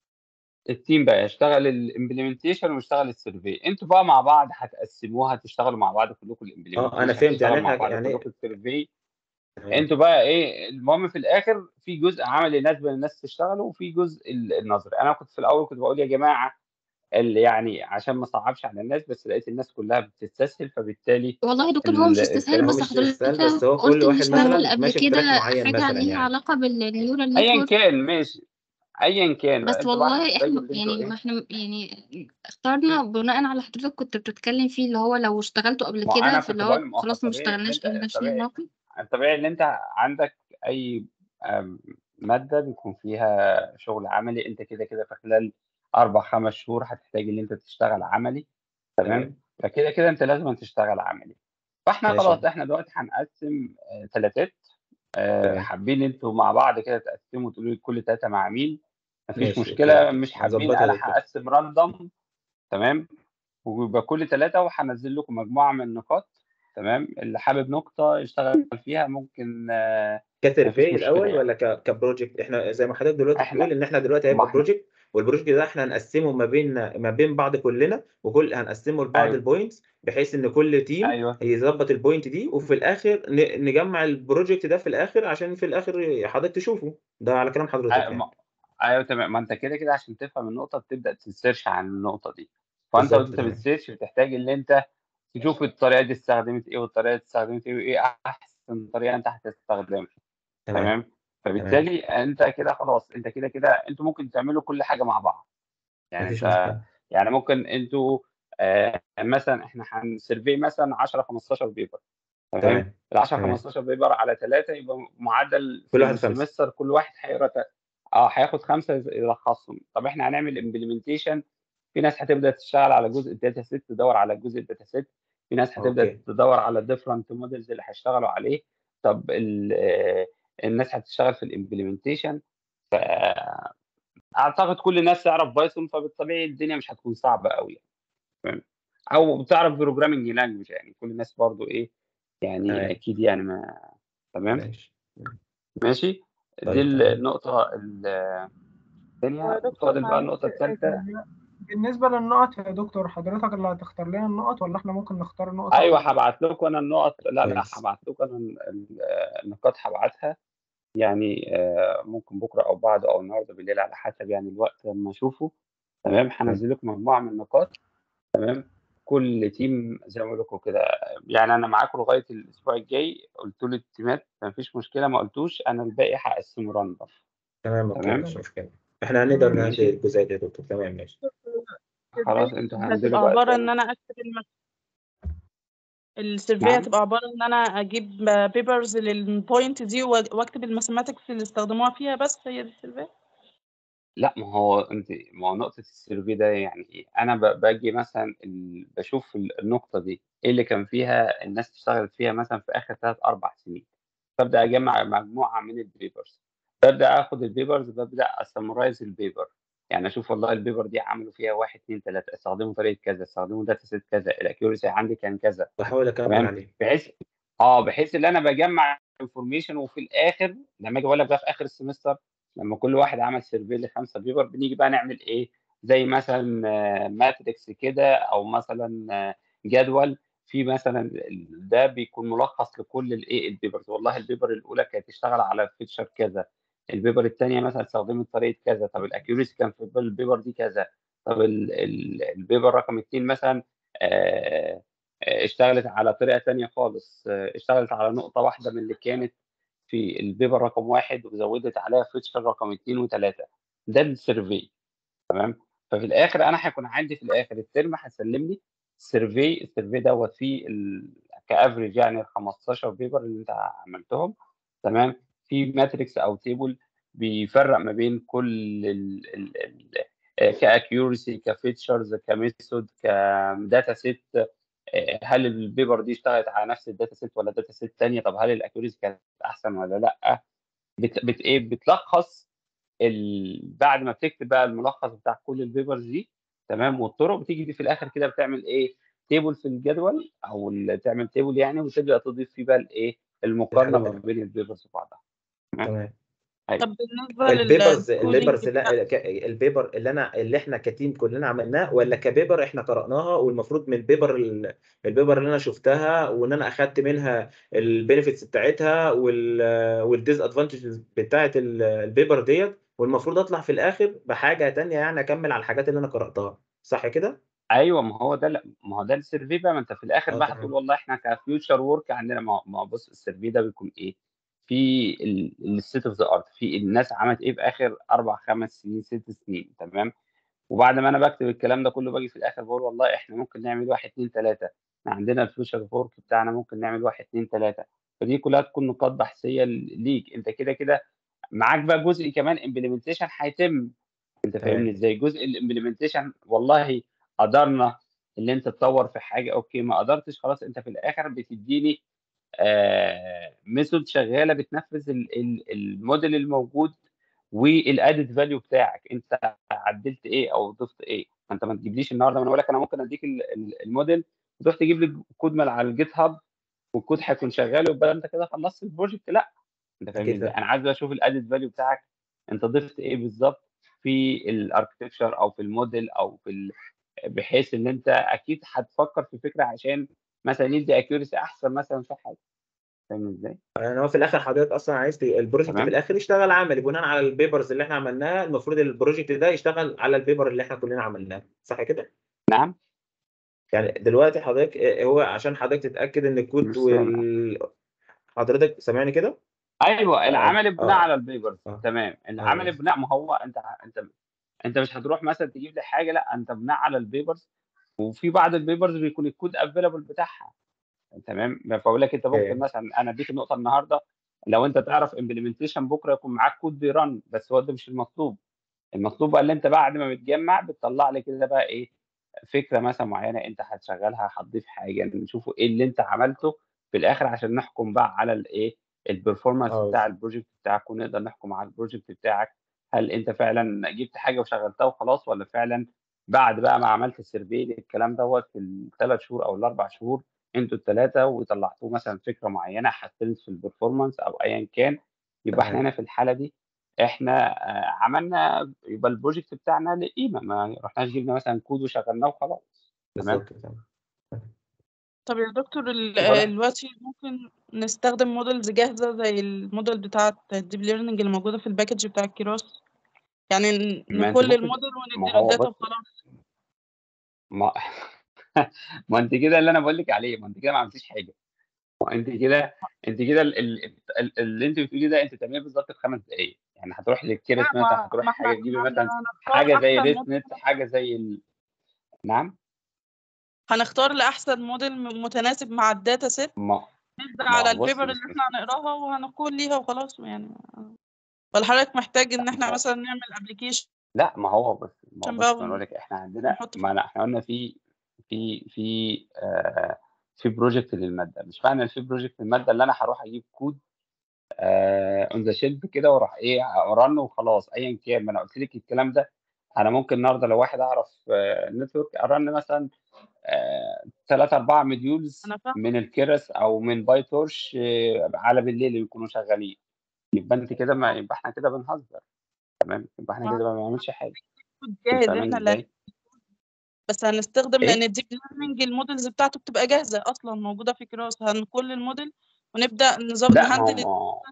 التيم بقى يشتغل الامبلمنتيشن ويشتغل السيرفي انتوا بقى مع بعض هتقسموها تشتغلوا مع بعض كلكم اه انا الامبلمنتيشن فهمت يعني تشتغلوا مع احنا بعض يعني كلكم السيرفي تمام انتوا بقى ايه المهم في الاخر في جزء عملي يناسب الناس تشتغله وفي جزء ال- النظري انا كنت في الاول كنت بقول يا جماعه اللي يعني عشان ما اصعبش على الناس بس لقيت الناس كلها بتستسهل فبالتالي والله يا دكتور هو مش ال- استسهال هو بس مش استسهال حضرتك بس هو قلت كل واحد نشتغل مثلا قبل ماشي في كده تراك معين حاجة مثلا ليها يعني علاقة بالنيورال ايا نتورك كان ماشي ايا كان بس انتوا بقى والله هتحتاجوا احنا اللي انتوا يعني ما ايه احنا يعني اخترنا بناء على حضرتك كنت بتتكلم فيه اللي هو لو اشتغلتوا قبل ما كده انا فاللي كنت هو بقول ما هو خلاص ما طبيعي ان اشتغلناش انت ملناش فيه طبيعي علاقة طبيعي ان انت عندك اي آم، ماده بيكون فيها شغل عملي انت كده كده في خلال اربع خمس شهور هتحتاج ان انت تشتغل عملي تمام تمام فكده كده انت لازم تشتغل عملي فاحنا ماشي خلاص احنا دلوقتي هنقسم آه، تلاتات آه، تمام حابين انتوا مع بعض كده تقسموا تقولوا لي كل تلاته مع مين مفيش ماشي اوكي مشكله مش حابين هنظبطها انا يا دكتور هقسم راندوم تمام ويبقى كل ثلاثة وهنزل لكم مجموعة من النقاط تمام اللي حابب نقطة يشتغل فيها ممكن آه، مفيش كسيرفي مشكلة الاول يعني ولا ك... كبروجكت احنا زي ما حضرتك دلوقتي احنا بتقول ان احنا دلوقتي ما هيبقى احنا بروجكت والبروجكت ده احنا هنقسمه ما بين ما بين بعض كلنا وكل هنقسمه لبعض ايوه البوينتس بحيث ان كل تيم ايوه يظبط البوينت دي وفي الاخر ن... نجمع البروجكت ده في الاخر عشان في الاخر حضرتك تشوفه ده على كلام حضرتك أيوة، يعني ما- ايوه تمام ما انت كده كده عشان تفهم النقطة بتبدأ تسيرش عن النقطة دي فانت بالظبط وانت تمام بتسيرش بتحتاج ان انت تشوف الطريقة دي استخدمت ايه والطريقة دي استخدمت ايه وايه احسن طريقة انت هتستخدمها تمام تمام تمام فبالتالي انت كده خلاص انت كده كده انتوا ممكن تعملوا كل حاجة مع بعض يعني مفيش انت مشكله يعني ممكن انتوا آه مثلا احنا هنسيرفي مثلا 10 15 بيبر تمام تمام ال 10 تمام 15 بيبر على ثلاثه يبقى معدل كل في واحد خمسه السمستر كل واحد هيقرا ت- اه هياخد خمسه يلخصهم طب احنا هنعمل امبلمنتيشن في ناس هتبدا تشتغل على جزء الداتا سيت تدور على جزء الداتا سيت في ناس هتبدا اوكي تدور على الديفرنت موديلز اللي هيشتغلوا عليه طب ال- آه، الناس هتشتغل في الامبلمنتيشن اعتقد كل الناس تعرف بايثون فبالطبيعي الدنيا مش هتكون صعبه قوي يعني او بتعرف بروجرامنج لانجوج يعني كل الناس برضو ايه يعني تمام اكيد يعني ما تمام ماشي ماشي دي طيب تمام النقطه الثانيه يا دكتور وفاضل بقى معلش النقطه الثالثه بالنسبة للنقط يا دكتور حضرتك اللي هتختار لنا النقط ولا احنا ممكن نختار النقط ايوه على هبعت لكم انا النقط لا لا كويس هبعت لكم انا ال- ال- النقاط هبعتها يعني آه، ممكن بكره او بعد او النهارده بالليل على حسب يعني الوقت لما اشوفه تمام تمام هنزل لكم مجموعه من النقاط تمام كل تيم زي ما بقول لكم كده يعني انا معاكم لغايه الاسبوع الجاي قلت له التيمات ما فيش مشكله ما قلتوش انا الباقي هقسمه راندوم تمام اوكي تمام مفيش مشكله احنا هنقدر تمام نهندل ماشي الجزئيه دي يا دكتور تمام ماشي خلاص انتوا هندلوا هتبقى بقى عبارة التاني ان انا اكتب الم... السيرفي نعم هتبقى عبارة ان انا اجيب بيبرز للبوينت دي وأ- واكتب الماثيماتكس اللي استخدموها فيها بس هي دي السيرفي لا ما هو انت ما هو نقطه السيرفي ده يعني ايه انا ب- باجي مثلا ال- بشوف ال- النقطه دي ايه اللي كان فيها الناس اشتغلت فيها مثلا في اخر ثلاث اربع سنين ببدا اجمع مجموعه من البيبرز ببدا اخد البيبرز ببدا اسمرايز البيبر يعني اشوف والله البيبر دي عملوا فيها واحد اثنين ثلاثه استخدموا طريقه كذا استخدموا داتا سيت كذا الاكيورسي عندي كان كذا بحاول اكمل تمام عليه بحيث اه بحيث ان انا بجمع انفورميشن وفي الاخر لما اجي اقول لك بقى في اخر السمستر لما كل واحد عمل سيرفي لخمسه بيبر بنيجي بقى نعمل ايه زي مثلا ماتريكس كده او مثلا آه، جدول في مثلا ال- ده بيكون ملخص لكل الايه البيبرز والله البيبر الاولى كانت تشتغل على فيتشر كذا البيبر الثانيه مثلا استخدمت طريقه كذا طب الاكيوريسي كان في البيبر دي كذا طب ال- ال- البيبر رقم اثنين مثلا آه، آه، اشتغلت على طريقه تانية خالص آه، اشتغلت على نقطه واحده من اللي كانت في البيبر رقم واحد وزودت عليها فيتشر رقم اثنين وثلاثه ده السيرفي تمام ففي الاخر انا هيكون عندي في الاخر الترم هيسلم لي سيرفي السيرفي دوت فيه ال... كافريج يعني ال 15 بيبر اللي انت عملتهم تمام في ماتريكس او تيبل بيفرق ما بين كل ال... ال... ال... كاكيورسي كفيتشرز كميثود كداتا سيت هل البيبر دي اشتغلت على نفس الداتا سيت ولا داتا سيت ثانيه طب هل الاكيورسي كانت احسن ولا لا بت... بت... ايه بتلخص ال... بعد ما بتكتب بقى الملخص بتاع كل البيبرز دي تمام والطرق بتيجي دي في الاخر كده بتعمل ايه تيبل في الجدول او ال- تعمل تيبل يعني وتبدا تضيف فيه بقى الايه المقارنه ما الحاجات بين البيبرز وبعضها تمام تمام ايوه طب بالنسبة البيبرز للكودينج البيبرز بتاع لا ك- البيبر اللي انا اللي احنا كتيم كلنا عملناه ولا كبيبر احنا قرأناها والمفروض من البيبر ال- البيبر اللي انا شفتها وان انا اخدت منها البينيفيتس بتاعتها وال والديز ادفانتجز بتاعت ال- البيبر ديت والمفروض اطلع في الاخر بحاجه تانية يعني اكمل على الحاجات اللي انا قرأتها صح كده؟ ايوه ما هو ده لا ما هو ده السيرفي بقى ما انت في الاخر اه بقى هتقول تمام والله احنا كفيوتشر ورك عندنا ما ما هو بص السيرفي ده بيكون ايه في الستيت اوف ذا ارت في الناس عملت ايه في اخر اربع خمس سنين ست سنين تمام وبعد ما انا بكتب الكلام ده كله باجي في الاخر بقول والله احنا ممكن نعمل واحد اتنين تلاته احنا عندنا الفيوتشر ورك بتاعنا ممكن نعمل واحد اتنين تلاته فدي كلها تكون نقاط بحثيه ليك انت كده كده معاك بقى جزء كمان امبلمنتيشن هيتم انت فاهمني تمام ازاي جزء الامبلمنتيشن والله قدرنا ان انت تطور في حاجه اوكي ما قدرتش خلاص انت في الاخر بتديني آه ميثود شغاله بتنفذ ال- ال- الموديل الموجود والادد فاليو بتاعك انت عدلت ايه او ضفت ايه انت ما تجيبليش النهارده ما انا بقول لك انا ممكن اديك ال- ال- الموديل وتروح تجيب لي كود من على الجيت هاب والكود هيكون شغال ويبقى انت كده خلصت البروجكت لا انت فاهمني اكيد ازاي لا انا عايز بقى اشوف الادد فاليو بتاعك انت ضفت ايه بالظبط في الاركتكشر او في الموديل او في ال... بحيث ان انت اكيد هتفكر في فكره عشان مثلا يدي اكيورسي احسن مثلا في حاجه فاهم ازاي؟ يعني هو في الاخر حضرتك اصلا عايز ت- البروجكت في تمام الاخر يشتغل عملي بناء على البيبرز اللي احنا عملناها المفروض البروجكت ده يشتغل على البيبر اللي احنا كلنا عملناه صح كده؟ نعم يعني دلوقتي حضرتك آه، هو عشان حضرتك تتاكد ان الكود مش سامع وال حضرتك سامعني كده؟ ايوه اه العمل بناء اه على البيبرز اه تمام العمل ايوه بناء ما هو انت انت انت مش هتروح مثلا تجيب لي حاجه لا انت بناء على البيبرز وفي بعض البيبرز بيكون الكود افيلابل بتاعها تمام فاقول لك انت ممكن اوكي مثلا انا اديك النقطه النهارده لو انت تعرف امبلمنتيشن بكره يكون معاك كود بيرن بس هو ده مش المطلوب المطلوب بقى اللي انت بعد ما بتجمع بتطلع لي كده بقى ايه فكره مثلا معينه انت هتشغلها هتضيف حاجه نشوفوا ايه اللي انت عملته في الاخر عشان نحكم بقى على الايه البرفورمانس اه بتاع البروجكت بتاعك ونقدر نحكم على البروجكت بتاعك هل انت فعلا جبت حاجه وشغلتها وخلاص ولا فعلا بعد بقى ما عملت السيرفي للكلام دوت في الثلاث شهور او الاربع شهور انتوا الثلاثه وطلعتوا مثلا فكره معينه حسنت في البرفورمانس او ايا كان يبقى احنا تمام هنا في الحاله دي احنا آه، عملنا يبقى البروجكت بتاعنا له قيمه ما رحناش جبنا مثلا كود وشغلناه وخلاص تمام بالظبط تمام طب يا دكتور ال- ولا دلوقتي ممكن نستخدم موديلز جاهزة زي الموديل بتاعة الديب ليرنينج اللي موجودة في الباكج بتاع الكيراس يعني ن- ما انت نكل ممكن الموديل ما ونديله هو الداتا بص وخلاص ما ما انت كده اللي انا بقول لك عليه ما انت كده ما عملتيش حاجه ما انت كده انت كده ال- ال- ال- اللي انت بتقوليه ده انت تعمليه بالظبط في خمس دقائق يعني هتروح لا للكيرس مثلا ما هتروح ما احنا حاجه تجيبي مثلا هنختار حاجه زي أحسن ريس موديل نت حاجه زي ال... نعم هنختار لأحسن موديل م- متناسب مع الداتا سيت ما نبدأ ما على هو بص البيبر بص اللي بص احنا هنقراها وهنقول ليها وخلاص يعني ولا حضرتك محتاج إن لا احنا ما هو مثلا نعمل ابلكيشن لا ما هو بص ما هو بقى بص ما انا بقول لك احنا عندنا ونحط ما أنا احنا قلنا في في في آه في بروجكت للماده مش معنى إن في بروجكت للماده اللي انا هروح اجيب كود اون ذا شيلف كده واروح ايه رن وخلاص ايا كان ما انا قلت لك الكلام ده انا ممكن النهارده لو واحد اعرف نتورك ارن مثلا ثلاثة أربعة مديولز أنا فاهم من الكيرس أو من باي تورش آه، على بالليل يكونوا شغالين يبقى أنت كده ما يبقى إحنا كده بنهزر تمام يبقى إحنا كده ما بنعملش حاجة كود أنت جاهز فاهماني احنا اللي إزاي؟ بس هنستخدم لان إيه؟ الديب ليرنينج المودلز بتاعته بتبقى جاهزه اصلا موجوده في كراس هنكل الموديل ونبدا نظبط لا ما نهندل هو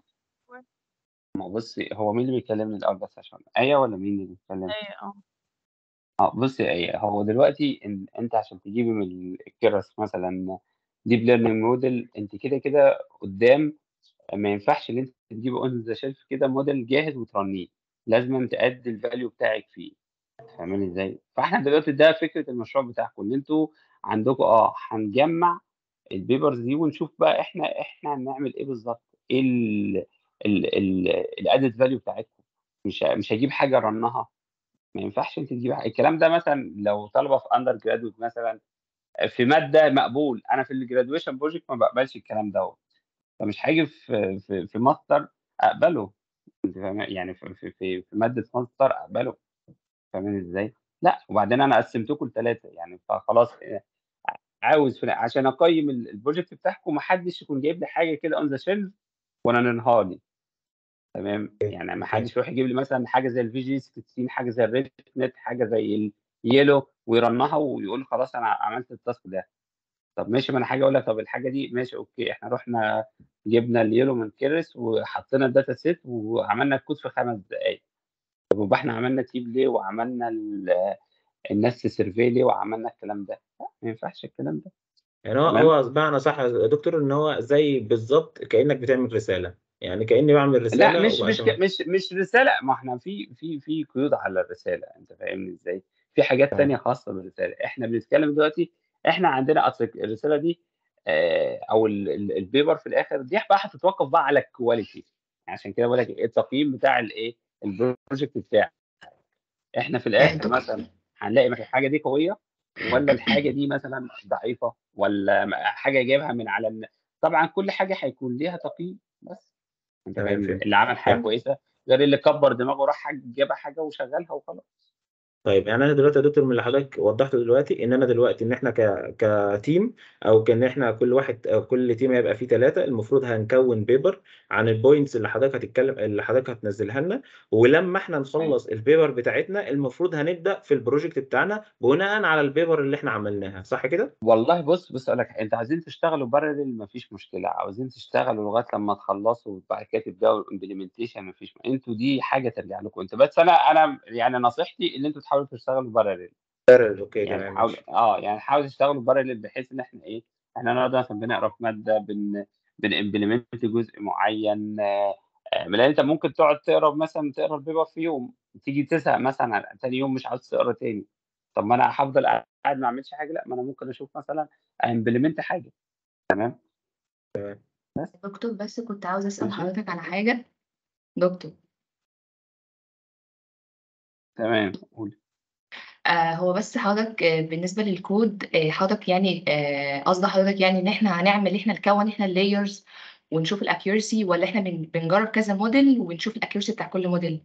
ما هو بصي هو مين اللي بيكلمني الأول بس عشان آية ولا مين اللي بيتكلم؟ ازاي اه اه بص يا ايه هو دلوقتي إن انت عشان تجيبي من الكيرس مثلا ديب ليرنينج موديل انت كده كده قدام ما ينفعش ان انت تجيب اون ذا شيلف كده موديل جاهز وترنيه لازم تأدي الفاليو بتاعك فيه فاهمين ازاي فاحنا دلوقتي ده فكره المشروع بتاعكم ان انتوا عندكم اه هنجمع البيبرز دي ونشوف بقى احنا احنا هنعمل ايه بالظبط ايه الادد فاليو بتاعتكم مش ه- مش هجيب حاجه رنها ما ينفعش انت تجيب حاجة. الكلام ده مثلا لو طلبه في اندر جرادويت مثلا في ماده مقبول انا في الجرادويشن بروجكت ما بقبلش الكلام دوت فمش هاجي في في في ماستر اقبله انت فاهم يعني في في في, في ماده ماستر اقبله فاهمين ازاي؟ لا وبعدين انا قسمتكم لثلاثه يعني فخلاص آه، عاوز في عشان اقيم ال- البروجكت بتاعكم ما حدش يكون جايب لي حاجه كده اون ذا شيلف وانا ننهار لي تمام يعني ما اوكي حدش يروح يجيب لي مثلا حاجه زي الفي جي 16 حاجه زي الريد نت حاجه زي اليلو ويرنها ويقول خلاص انا عملت التاسك ده طب ماشي ما انا حاجه اقول لك طب الحاجه دي ماشي اوكي احنا رحنا جبنا اليلو من كيرس وحطينا الداتا سيت وعملنا الكود في خمس دقائق طب وبقى احنا عملنا تيب ليه وعملنا ال- الناس سيرفي ليه وعملنا الكلام ده لا ما ينفعش الكلام ده يعني هو تمام هو بمعنى صح يا دكتور ان هو زي بالظبط كانك بتعمل رساله يعني كاني بعمل لا رساله مش مش وعشان مش مش رساله ما احنا في في في قيود على الرساله انت فاهمني ازاي في حاجات تانية خاصه بالرساله احنا بنتكلم دلوقتي احنا عندنا اصل الرساله دي آه، او ال- ال- البيبر في الاخر دي بقى هتتوقف بقى على الكواليتي عشان كده بقول لك إيه، التقييم بتاع الايه البروجكت بتاعك احنا في آه، الاخر دكتور مثلا هنلاقي مثلا الحاجه دي قويه ولا الحاجه دي مثلا ضعيفه ولا حاجه جايبها من على الن- طبعا كل حاجه هيكون ليها تقييم بس انت تمام فاهم فهمت اللي عمل حاجه فهمت. كويسه غير اللي كبر دماغه راح حاجة- جاب حاجه وشغلها وخلاص طيب يعني انا دلوقتي يا دكتور من اللي حضرتك وضحته دلوقتي ان انا دلوقتي ان احنا ك... كتيم او كان احنا كل واحد أو كل تيم هيبقى فيه ثلاثه المفروض هنكون بيبر عن البوينتس اللي حضرتك هتتكلم اللي حضرتك هتنزلها لنا ولما احنا نخلص البيبر بتاعتنا المفروض هنبدا في البروجكت بتاعنا بناء على البيبر اللي احنا عملناها صح كده؟ والله بص بص اقول لك انت عايزين تشتغلوا بارلل مفيش مشكله عاوزين تشتغلوا لغايه لما تخلصوا وبعد كده تبداوا الامبلمنتيشن مفيش انتوا دي حاجه ترجع لكم انتوا بس انا انا يعني نصيحتي ان انتوا تحاولوا تشتغلوا بارلل اوكي يعني تمام حاول ماشي اه يعني حاول تشتغلوا بارلل بحيث ان احنا ايه احنا النهارده مثلا بنقرا في ماده بن بنimplement جزء معين آه، آه، لان انت ممكن تقعد تقرا مثلا تقرا البيبر في يوم تيجي تزهق مثلا على- تاني يوم مش عاوز تقرا تاني طب ما انا هفضل قاعد ما اعملش حاجه لا ما انا ممكن اشوف مثلا امبلمنت حاجه تمام دكتور بس كنت عاوزة أسأل ماشي حضرتك على حاجة دكتور تمام قول آه هو بس حضرتك آه بالنسبة للكود آه حضرتك يعني آه قصد حضرتك يعني إن إحنا هنعمل إحنا نكون إحنا اللايرز ونشوف الأكيورسي ولا إحنا بن- بنجرب كذا موديل ونشوف الأكيورسي بتاع كل موديل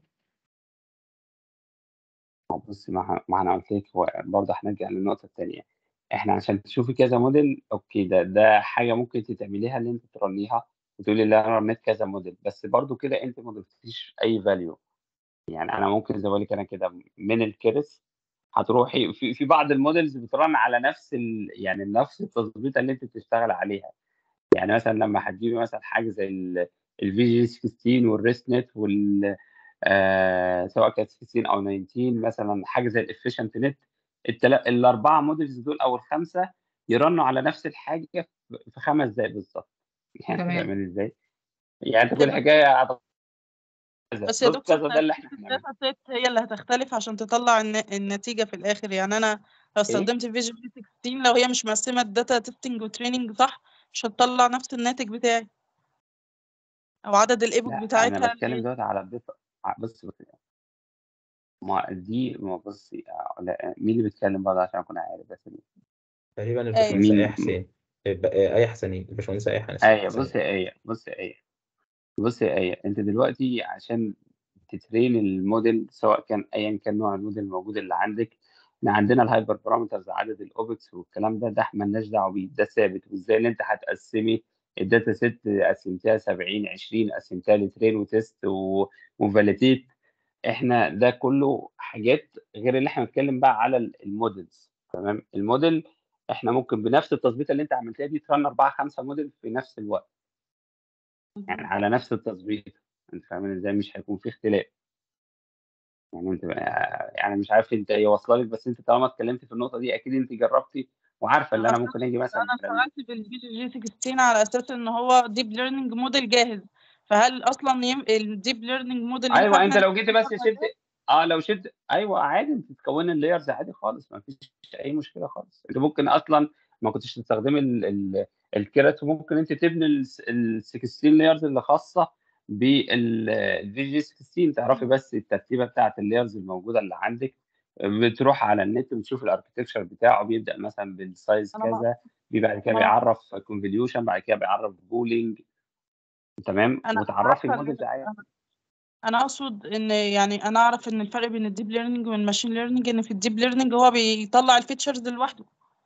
بص ما ه- ما انا قلت لك هو برضه هنرجع للنقطه الثانيه احنا عشان تشوفي كذا موديل اوكي ده ده حاجه ممكن انت تعمليها اللي انت ترنيها وتقولي لا انا رنيت كذا موديل بس برضه كده انت ما ضفتيش اي فاليو يعني انا ممكن زي ما بقول لك انا كده من الكرس هتروحي في في بعض الموديلز بترن على نفس ال يعني نفس التظبيطه اللي انت بتشتغل عليها يعني مثلا لما هتجيبي مثلا حاجه زي الفي جي 16 والريست نت وال آه سواء كانت 16 او 19 مثلا حاجه زي الافيشنت نت التلا... الاربعه موديلز دول او الخمسه يرنوا على نفس الحاجه في في خمس دقائق بالظبط يعني انت تمام فاهمين ازاي؟ يعني انت كل يبقى حكايه هت- كذا بس يا دوت دكتور كذا ده اللي احنا هنعمله الداتا سيت هي اللي هتختلف عشان تطلع الن- النتيجة في الآخر يعني أنا لو ايه؟ استخدمت فيجن 16 لو هي مش مقسمة الداتا تيستنج وتريننج صح مش هتطلع نفس الناتج بتاعي أو عدد الإيبوك لا انا بتاعتها بتكلم اللي دلوقتي على الداتا بص بص ما دي ما بصي لا مين اللي بيتكلم برضه عشان اكون عارف بس تقريبا آية الباشمهندسه ايه مين حسين ايه حسنين الباشمهندسه ايه حسين آية بص يا آية بص يا آية بص يا آية أنت دلوقتي عشان تترين الموديل سواء كان أيا كان نوع الموديل الموجود اللي عندك احنا عندنا الهايبر بارامترز عدد الأوبكس والكلام ده ده مالناش دعوة بيه ده ثابت وإزاي اللي أنت هتقسمي الداتا سيت قسمتها 70 20 قسمتها لترين وتيست و- وفاليديت احنا ده كله حاجات غير اللي احنا بنتكلم بقى على ال- المودلز تمام الموديل احنا ممكن بنفس التظبيطه اللي انت عملتها دي ترن اربعه خمسه موديل في نفس الوقت يعني على نفس التظبيط انت فاهمين ازاي مش هيكون في اختلاف يعني انت يعني مش عارف انت هي واصله لك بس انت طالما اتكلمت في النقطه دي اكيد انت جربتي وعارفه اللي انا ممكن اجي مثلا انا في ال- اشتغلت بالبي جي 16 على اساس ان هو ديب ليرنينج موديل جاهز فهل اصلا يم... الديب ليرنينج موديل ينفع ايوه انت احنا لو جيت بس نستخدمه شلت اه لو شلت ايوه عادي انت تكون اللايرز عادي خالص ما فيش اي مشكله خالص انت ممكن اصلا ما كنتش تستخدمي ال- ال- الكيرات وممكن انت تبني ال 16 لايرز اللي خاصه بالفي جي 16 تعرفي بس الترتيبه بتاعت اللايرز الموجوده اللي عندك بتروح على النت بتشوف الاركتكشر بتاعه بيبدا مثلا بالسايز انا ما كذا بعد كده ما- بيعرف كونفوليوشن بعد كده بيعرف بولينج تمام انا وتعرفي عارفه الموديل ال- بتاعك انا أنا اقصد ان يعني انا اعرف ان الفرق بين الديب ليرنينج والماشين ليرنينج ان في الديب ليرنينج هو بيطلع الفيتشرز لوحده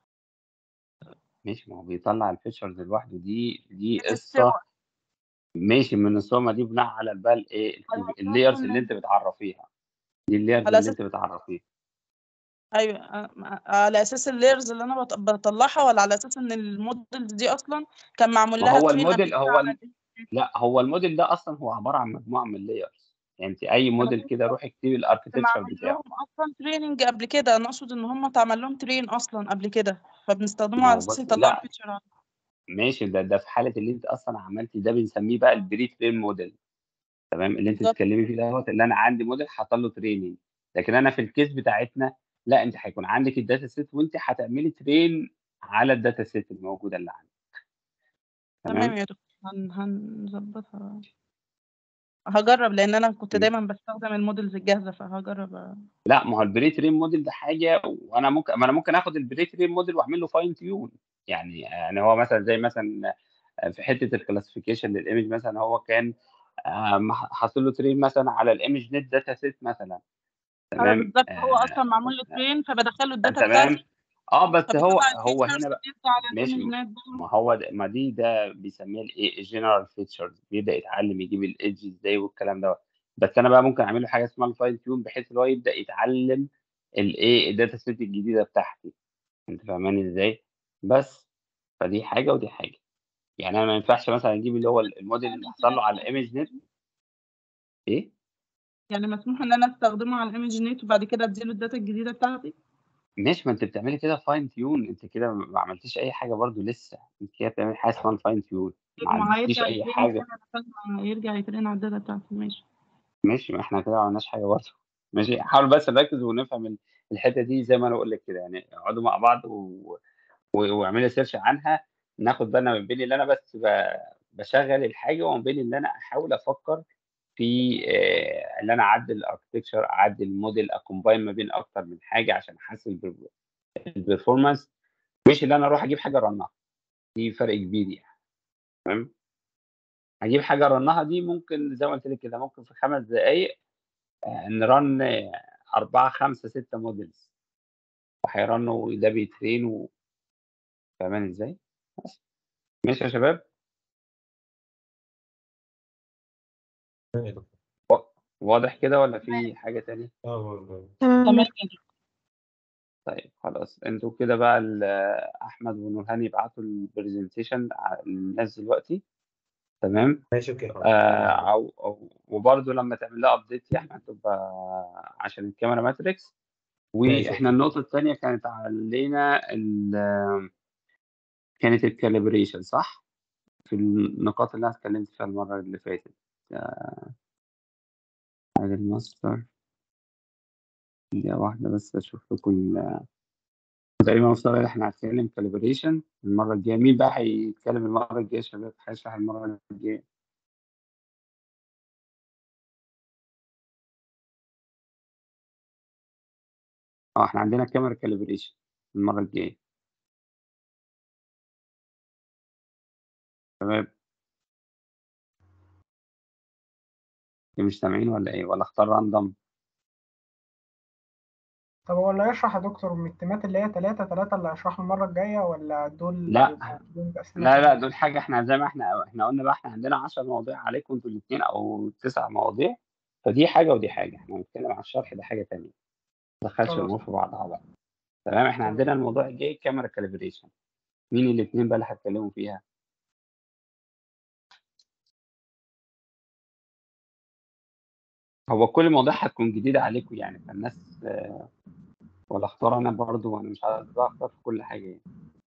ماشي ما هو بيطلع الفيتشرز لوحده دي دي من قصه الصور ماشي من الصومه دي بناء على بقى الايه على اساس اللايرز اللي ان انت بتعرفيها دي اللايرز على اللي اساس انت بتعرفيها ايوه أ- على اساس اللايرز اللي انا بط- بطلعها ولا على اساس ان المودلز دي اصلا كان معمول ما لها هو ترين قبل الموديل كده هو على الم... لا هو الموديل ده اصلا هو عباره عن مجموعه من اللايرز يعني انت اي انا موديل فهمت كده روحي اكتبي بس الاركتكشر معمول بتاعه لهم اصلا تريننج قبل كده انا اقصد ان هم اتعمل لهم ترين اصلا قبل كده فبنستخدمه ما على هو اساس بص يطلعوا لا الفيتشر على ماشي ده ده في حاله اللي انت اصلا عملتي ده بنسميه بقى البري ترين موديل تمام اللي انت بالظبط بتتكلمي فيه دوت اللي انا عندي موديل حاطط له تريننج لكن انا في الكيس بتاعتنا لا انت هيكون عندك الداتا سيت وانت هتعملي ترين على الداتا سيت الموجوده اللي عندك تمام تمام يا دكتور هن هنظبطها هجرب لان انا كنت م. دايما بستخدم المودلز الجاهزه فهجرب أ- لا ما هو البري ترين موديل ده حاجه وانا ممكن ما انا ممكن اخد البري ترين موديل واعمل له فاين تيون يعني يعني هو مثلا زي مثلا في حته الكلاسيفيكيشن للايمج مثلا هو كان آم، حاصل له ترين مثلا على الايمج نت داتا سيت مثلا ايوه تمام بالظبط هو اصلا آه معمول له ترين فبدخله الداتا بتاعتي تمام اه بس هو فبيطلع هو الفيتشرز هنا بقى بيزد على ماشي الايمج نت ما هو ده ما دي ده بيسميه الايه الجنرال فيتشرز بيبدا يتعلم يجيب الايدج ازاي والكلام ده بس انا بقى ممكن اعمل له حاجه اسمها الفاين تيون بحيث ان هو يبدا يتعلم الايه الداتا سيت الجديده بتاعتي انت فاهماني ازاي بس فدي حاجه ودي حاجه يعني انا ما ينفعش مثلا اجيب اللي هو الموديل اللي حصل له على الايمج نت ايه يعني مسموح ان انا استخدمه على الايمج نت وبعد كده اديله الداتا الجديده بتاعتي ماشي ما انت بتعملي كده فاين تيون انت كده ما عملتيش اي حاجه برضو لسه انت كده بتعملي حاجه اسمها فاين تيون ما ما عملتيش هيرجع اي يترين حاجه تاني لحد ما يرجع يترين على الداتا بتاعتي ماشي ماشي ما احنا كده ما عملناش حاجه برضه ماشي حاول بس نركز ونفهم ال- الحته دي زي ما انا بقول لك كده يعني اقعدوا مع بعض و... و... واعملي سيرش عنها ناخد بالنا من بين اللي انا بس ب... بشغل الحاجه وما بين اللي انا احاول افكر في آه، اللي انا اعدل الاركتكشر اعدل الموديل اكومباين ما بين اكتر من حاجه عشان احسن البر- البرفورمانس مش اللي انا اروح اجيب حاجه رنها دي فرق كبير يعني تمام هجيب حاجه رنها دي ممكن زي ما قلت لك كده ممكن في خمس دقائق آه، نرن آه، أربعة خمسة ستة موديلز وهيرنوا ده بيترين و- فاهمان ازاي؟ بس. ماشي يا شباب تمام يا دكتور. و- واضح كده ولا في حاجة تانية؟ اه والله. تمام تمام يا يا دكتور. طيب خلاص انتوا كده بقى ال- أحمد ونورهان يبعتوا البرزنتيشن للناس دلوقتي تمام؟ ماشي اوكي اه آه أو أو وبرضه لما تعمل لها أبديت يا أحمد تبقى عشان الكاميرا ماتريكس ماشي واحنا اوكي النقطة التانية كانت علينا ال- كانت الكاليبريشن صح؟ في النقاط اللي انا اتكلمت فيها المرة اللي فاتت آه، هذا الماستر دقيقة واحدة بس أشوف لكم ال- تقريبا مفترض إن إحنا هنتكلم كاليبريشن المرة الجاية مين بقى هيتكلم المرة الجاية يا شباب هيشرح المرة الجاية اه احنا عندنا كاميرا كاليبريشن المرة الجاية شباب إيه مش سامعين ولا ايه ولا اختار راندوم طب هو اللي هيشرح يا دكتور من التيمات اللي هي تلاتة تلاتة اللي هيشرحوا المرة الجاية ولا دول لا هيبقوا بدون تقسيمة لا لا تانية؟ دول حاجة احنا زي ما احنا احنا قلنا بقى احنا عندنا 10 مواضيع عليكم انتوا الاثنين او تسع مواضيع فدي حاجة ودي حاجة احنا بنتكلم على الشرح ده حاجة تانية ما تدخلش خلاص الامور في بعضها بقى تمام احنا تمام عندنا الموضوع الجاي كاميرا كاليبريشن مين الاثنين بقى اللي هتكلموا فيها هو كل المواضيع هتكون جديدة عليكم يعني فالناس آه، ولا اختار انا برضو وانا مش عايز بقى اختار في كل حاجة يعني.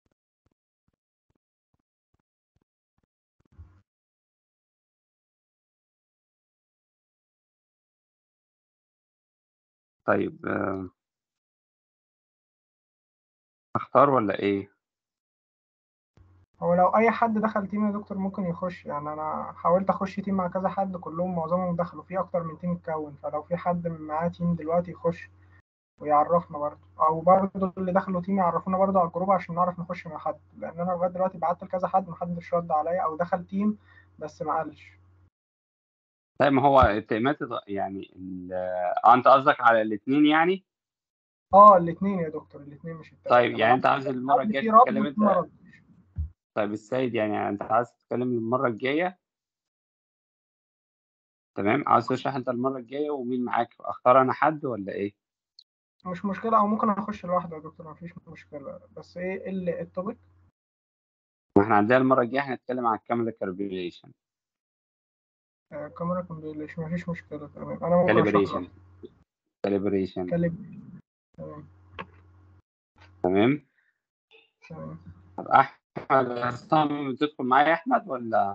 طيب آه، اختار ولا ايه؟ هو لو اي حد دخل تيم يا دكتور ممكن يخش يعني انا حاولت اخش تيم مع كذا حد كلهم معظمهم دخلوا في اكتر من تيم اتكون فلو في حد معاه تيم دلوقتي يخش ويعرفنا برضه او برضه اللي دخلوا تيم يعرفونا برضه على الجروب عشان نعرف نخش مع حد لان انا لغايه دلوقتي بعت لكذا حد محدش رد عليا او دخل تيم بس ما قالش طيب ما هو التقييمات يعني ال- اه انت قصدك على الاثنين يعني؟ اه الاثنين يا دكتور الاثنين مش التلاته طيب أنا يعني انت بعت عايز كذا المرة حد الجاية في رد تتكلم وفي ما انت ردش طيب السيد يعني انت عايز تتكلم المرة الجاية تمام عاوز تشرح انت المرة الجاية ومين معاك اختار انا حد ولا ايه؟ مش مشكله او ممكن اخش لوحدي يا دكتور مفيش مشكله بس ايه اللي التوبيك ما احنا عندنا المرة الجاية هنتكلم عن الكاميرا كالبريشن آه، كاميرا كومبيليشن مفيش مشكله تمام انا ممكن اشرح كالبريشن لوحدي كالبريشن كلم تمام تمام تمام طب احمد عصام تدخل معايا يا احمد ولا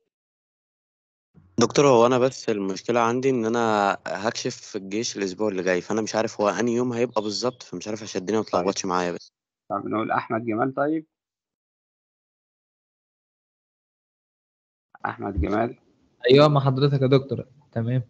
دكتور هو انا بس المشكله عندي ان انا هكشف في الجيش الاسبوع اللي جاي فانا مش عارف هو انهي يوم هيبقى بالظبط فمش عارف عشان الدنيا ما طيب تلخبطش معايا بس طب نقول احمد جمال طيب احمد جمال ايوه مع حضرتك يا دكتور تمام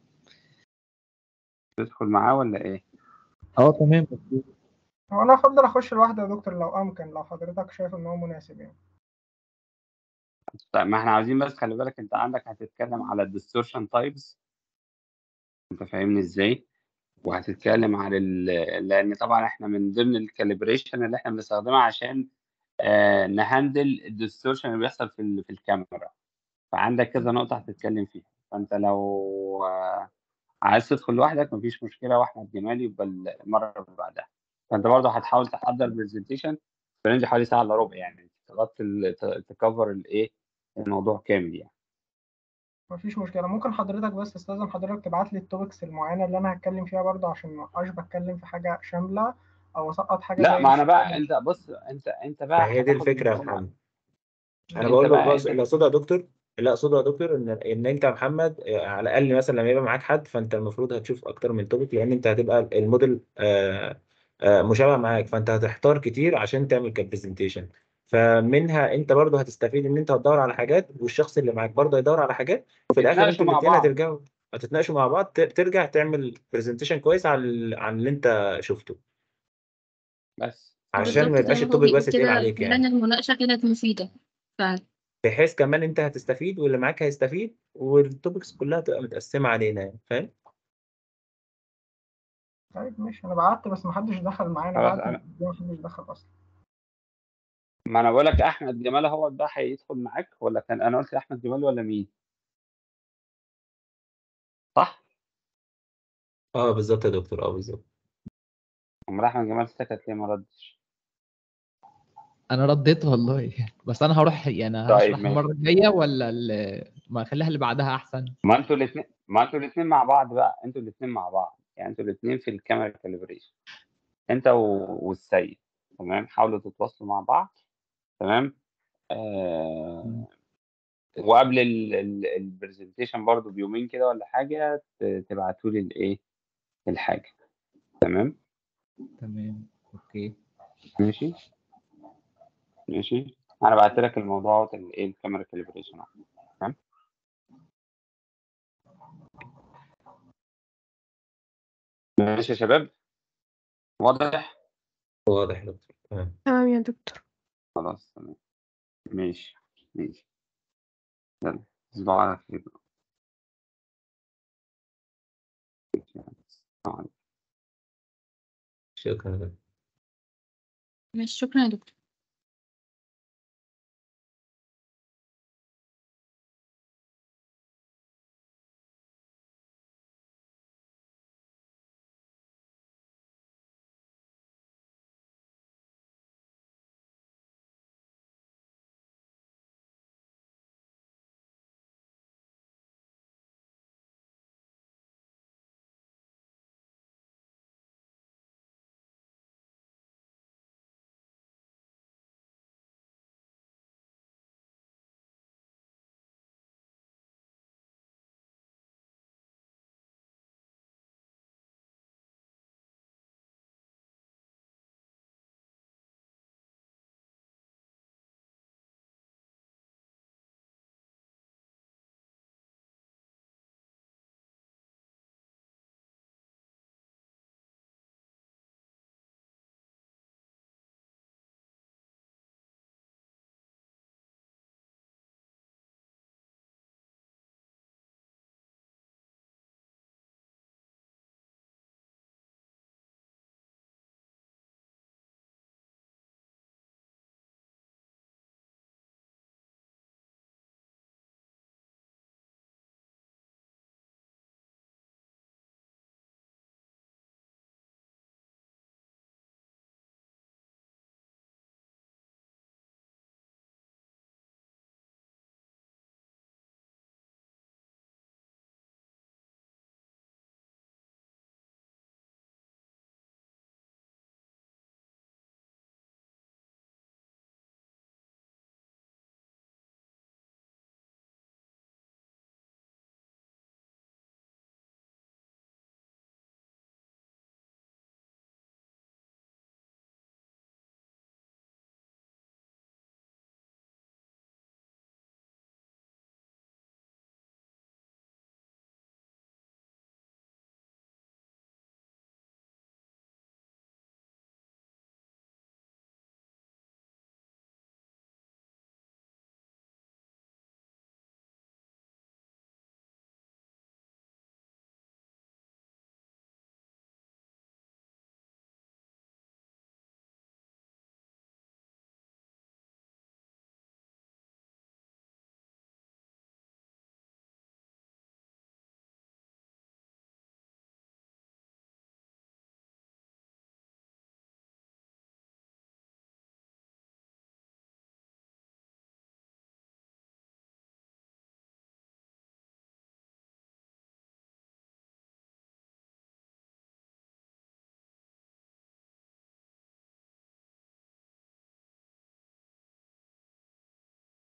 تدخل معاه ولا ايه؟ اه تمام هو انا افضل اخش لوحدي يا دكتور لو امكن لو حضرتك شايف ان هو مناسب يعني طيب ما احنا عاوزين بس خلي بالك انت عندك هتتكلم على الديستورشن تايبس انت فاهمني ازاي؟ وهتتكلم على ال... لان طبعا احنا من ضمن الكاليبريشن اللي احنا بنستخدمها عشان آه نهندل الديستورشن اللي بيحصل في ال... في الكاميرا فعندك كذا نقطة هتتكلم فيها فانت لو آه عايز تدخل لوحدك مفيش مشكلة واحمد جمال يبقى المرة اللي بعدها فانت برضه هتحاول تحضر برزنتيشن في رينج حوالي ساعة الا ربع يعني تغطي ال- ت- تكفر الايه الموضوع كامل يعني مفيش مشكله ممكن حضرتك بس استاذن حضرتك تبعت لي التوبكس المعينه اللي انا هتكلم فيها برضه عشان ما ابقاش بتكلم في حاجه شامله او اسقط حاجه لا زي ما انا مش بقى شاملة. انت بص انت انت ما بقى هي دي هتاخد الفكره يا الموضوع محمد انا انت بقول له بقى بص انت اللي اقصده يا دكتور اللي اقصده يا دكتور ان ان انت يا محمد آه، على الاقل مثلا لما يبقى معاك حد فانت المفروض هتشوف اكتر من توبيك لان انت هتبقى الموديل آه، آه، مشابه معاك فانت هتحتار كتير عشان تعمل كبرزنتيشن فمنها انت برضه هتستفيد ان انت هتدور على حاجات والشخص اللي معاك برضه هيدور على حاجات وفي الاخر تتناقشوا انتوا مع الاثنين بعض هترجعوا هتتناقشوا مع بعض ت- ترجع تعمل برزنتيشن كويس عن ال- عن اللي انت شفته بس عشان ما بالظبط زي يبقاش ما هو التوبيك بيقول بس تقيل كده عليك فعلا يعني المناقشة كانت مفيدة فعلا بحيث كمان انت هتستفيد واللي معاك هيستفيد والتوبكس كلها تبقى متقسمه علينا يعني فاهم طيب ماشي انا بعت بس محدش دخل معايا انا خلاص بعت انا محدش دخل اصلا ما انا بقول لك احمد جمال هو ده هيدخل معاك ولا كان انا قلت احمد جمال ولا مين صح اه بالظبط يا دكتور اه بالظبط امال احمد جمال سكت ليه ما ردش انا رديت والله بس انا هروح يعني طيب هشرح ماشي المره الجايه ولا ال- ما اخليها اللي بعدها احسن ما انتوا الاثنين ما انتوا الاثنين مع بعض بقى انتوا الاثنين مع بعض يعني انتوا الاثنين في الكاميرا كاليبريشن انت و... والسيد تمام حاولوا تتواصلوا مع بعض تمام آه... وقبل البرزنتيشن برضو بيومين كده ولا حاجه تبعتوا لي الايه الحاجه تمام تمام اوكي ماشي ماشي انا بعت لك الموضوع بتاع الايه الكاميرا كاليبريشن تمام ماشي يا شباب واضح واضح يا دكتور تمام تمام يا دكتور خلاص تمام ماشي ماشي يلا تصبحوا على خير السلام عليكم شكرا مش شكرا يا دكتور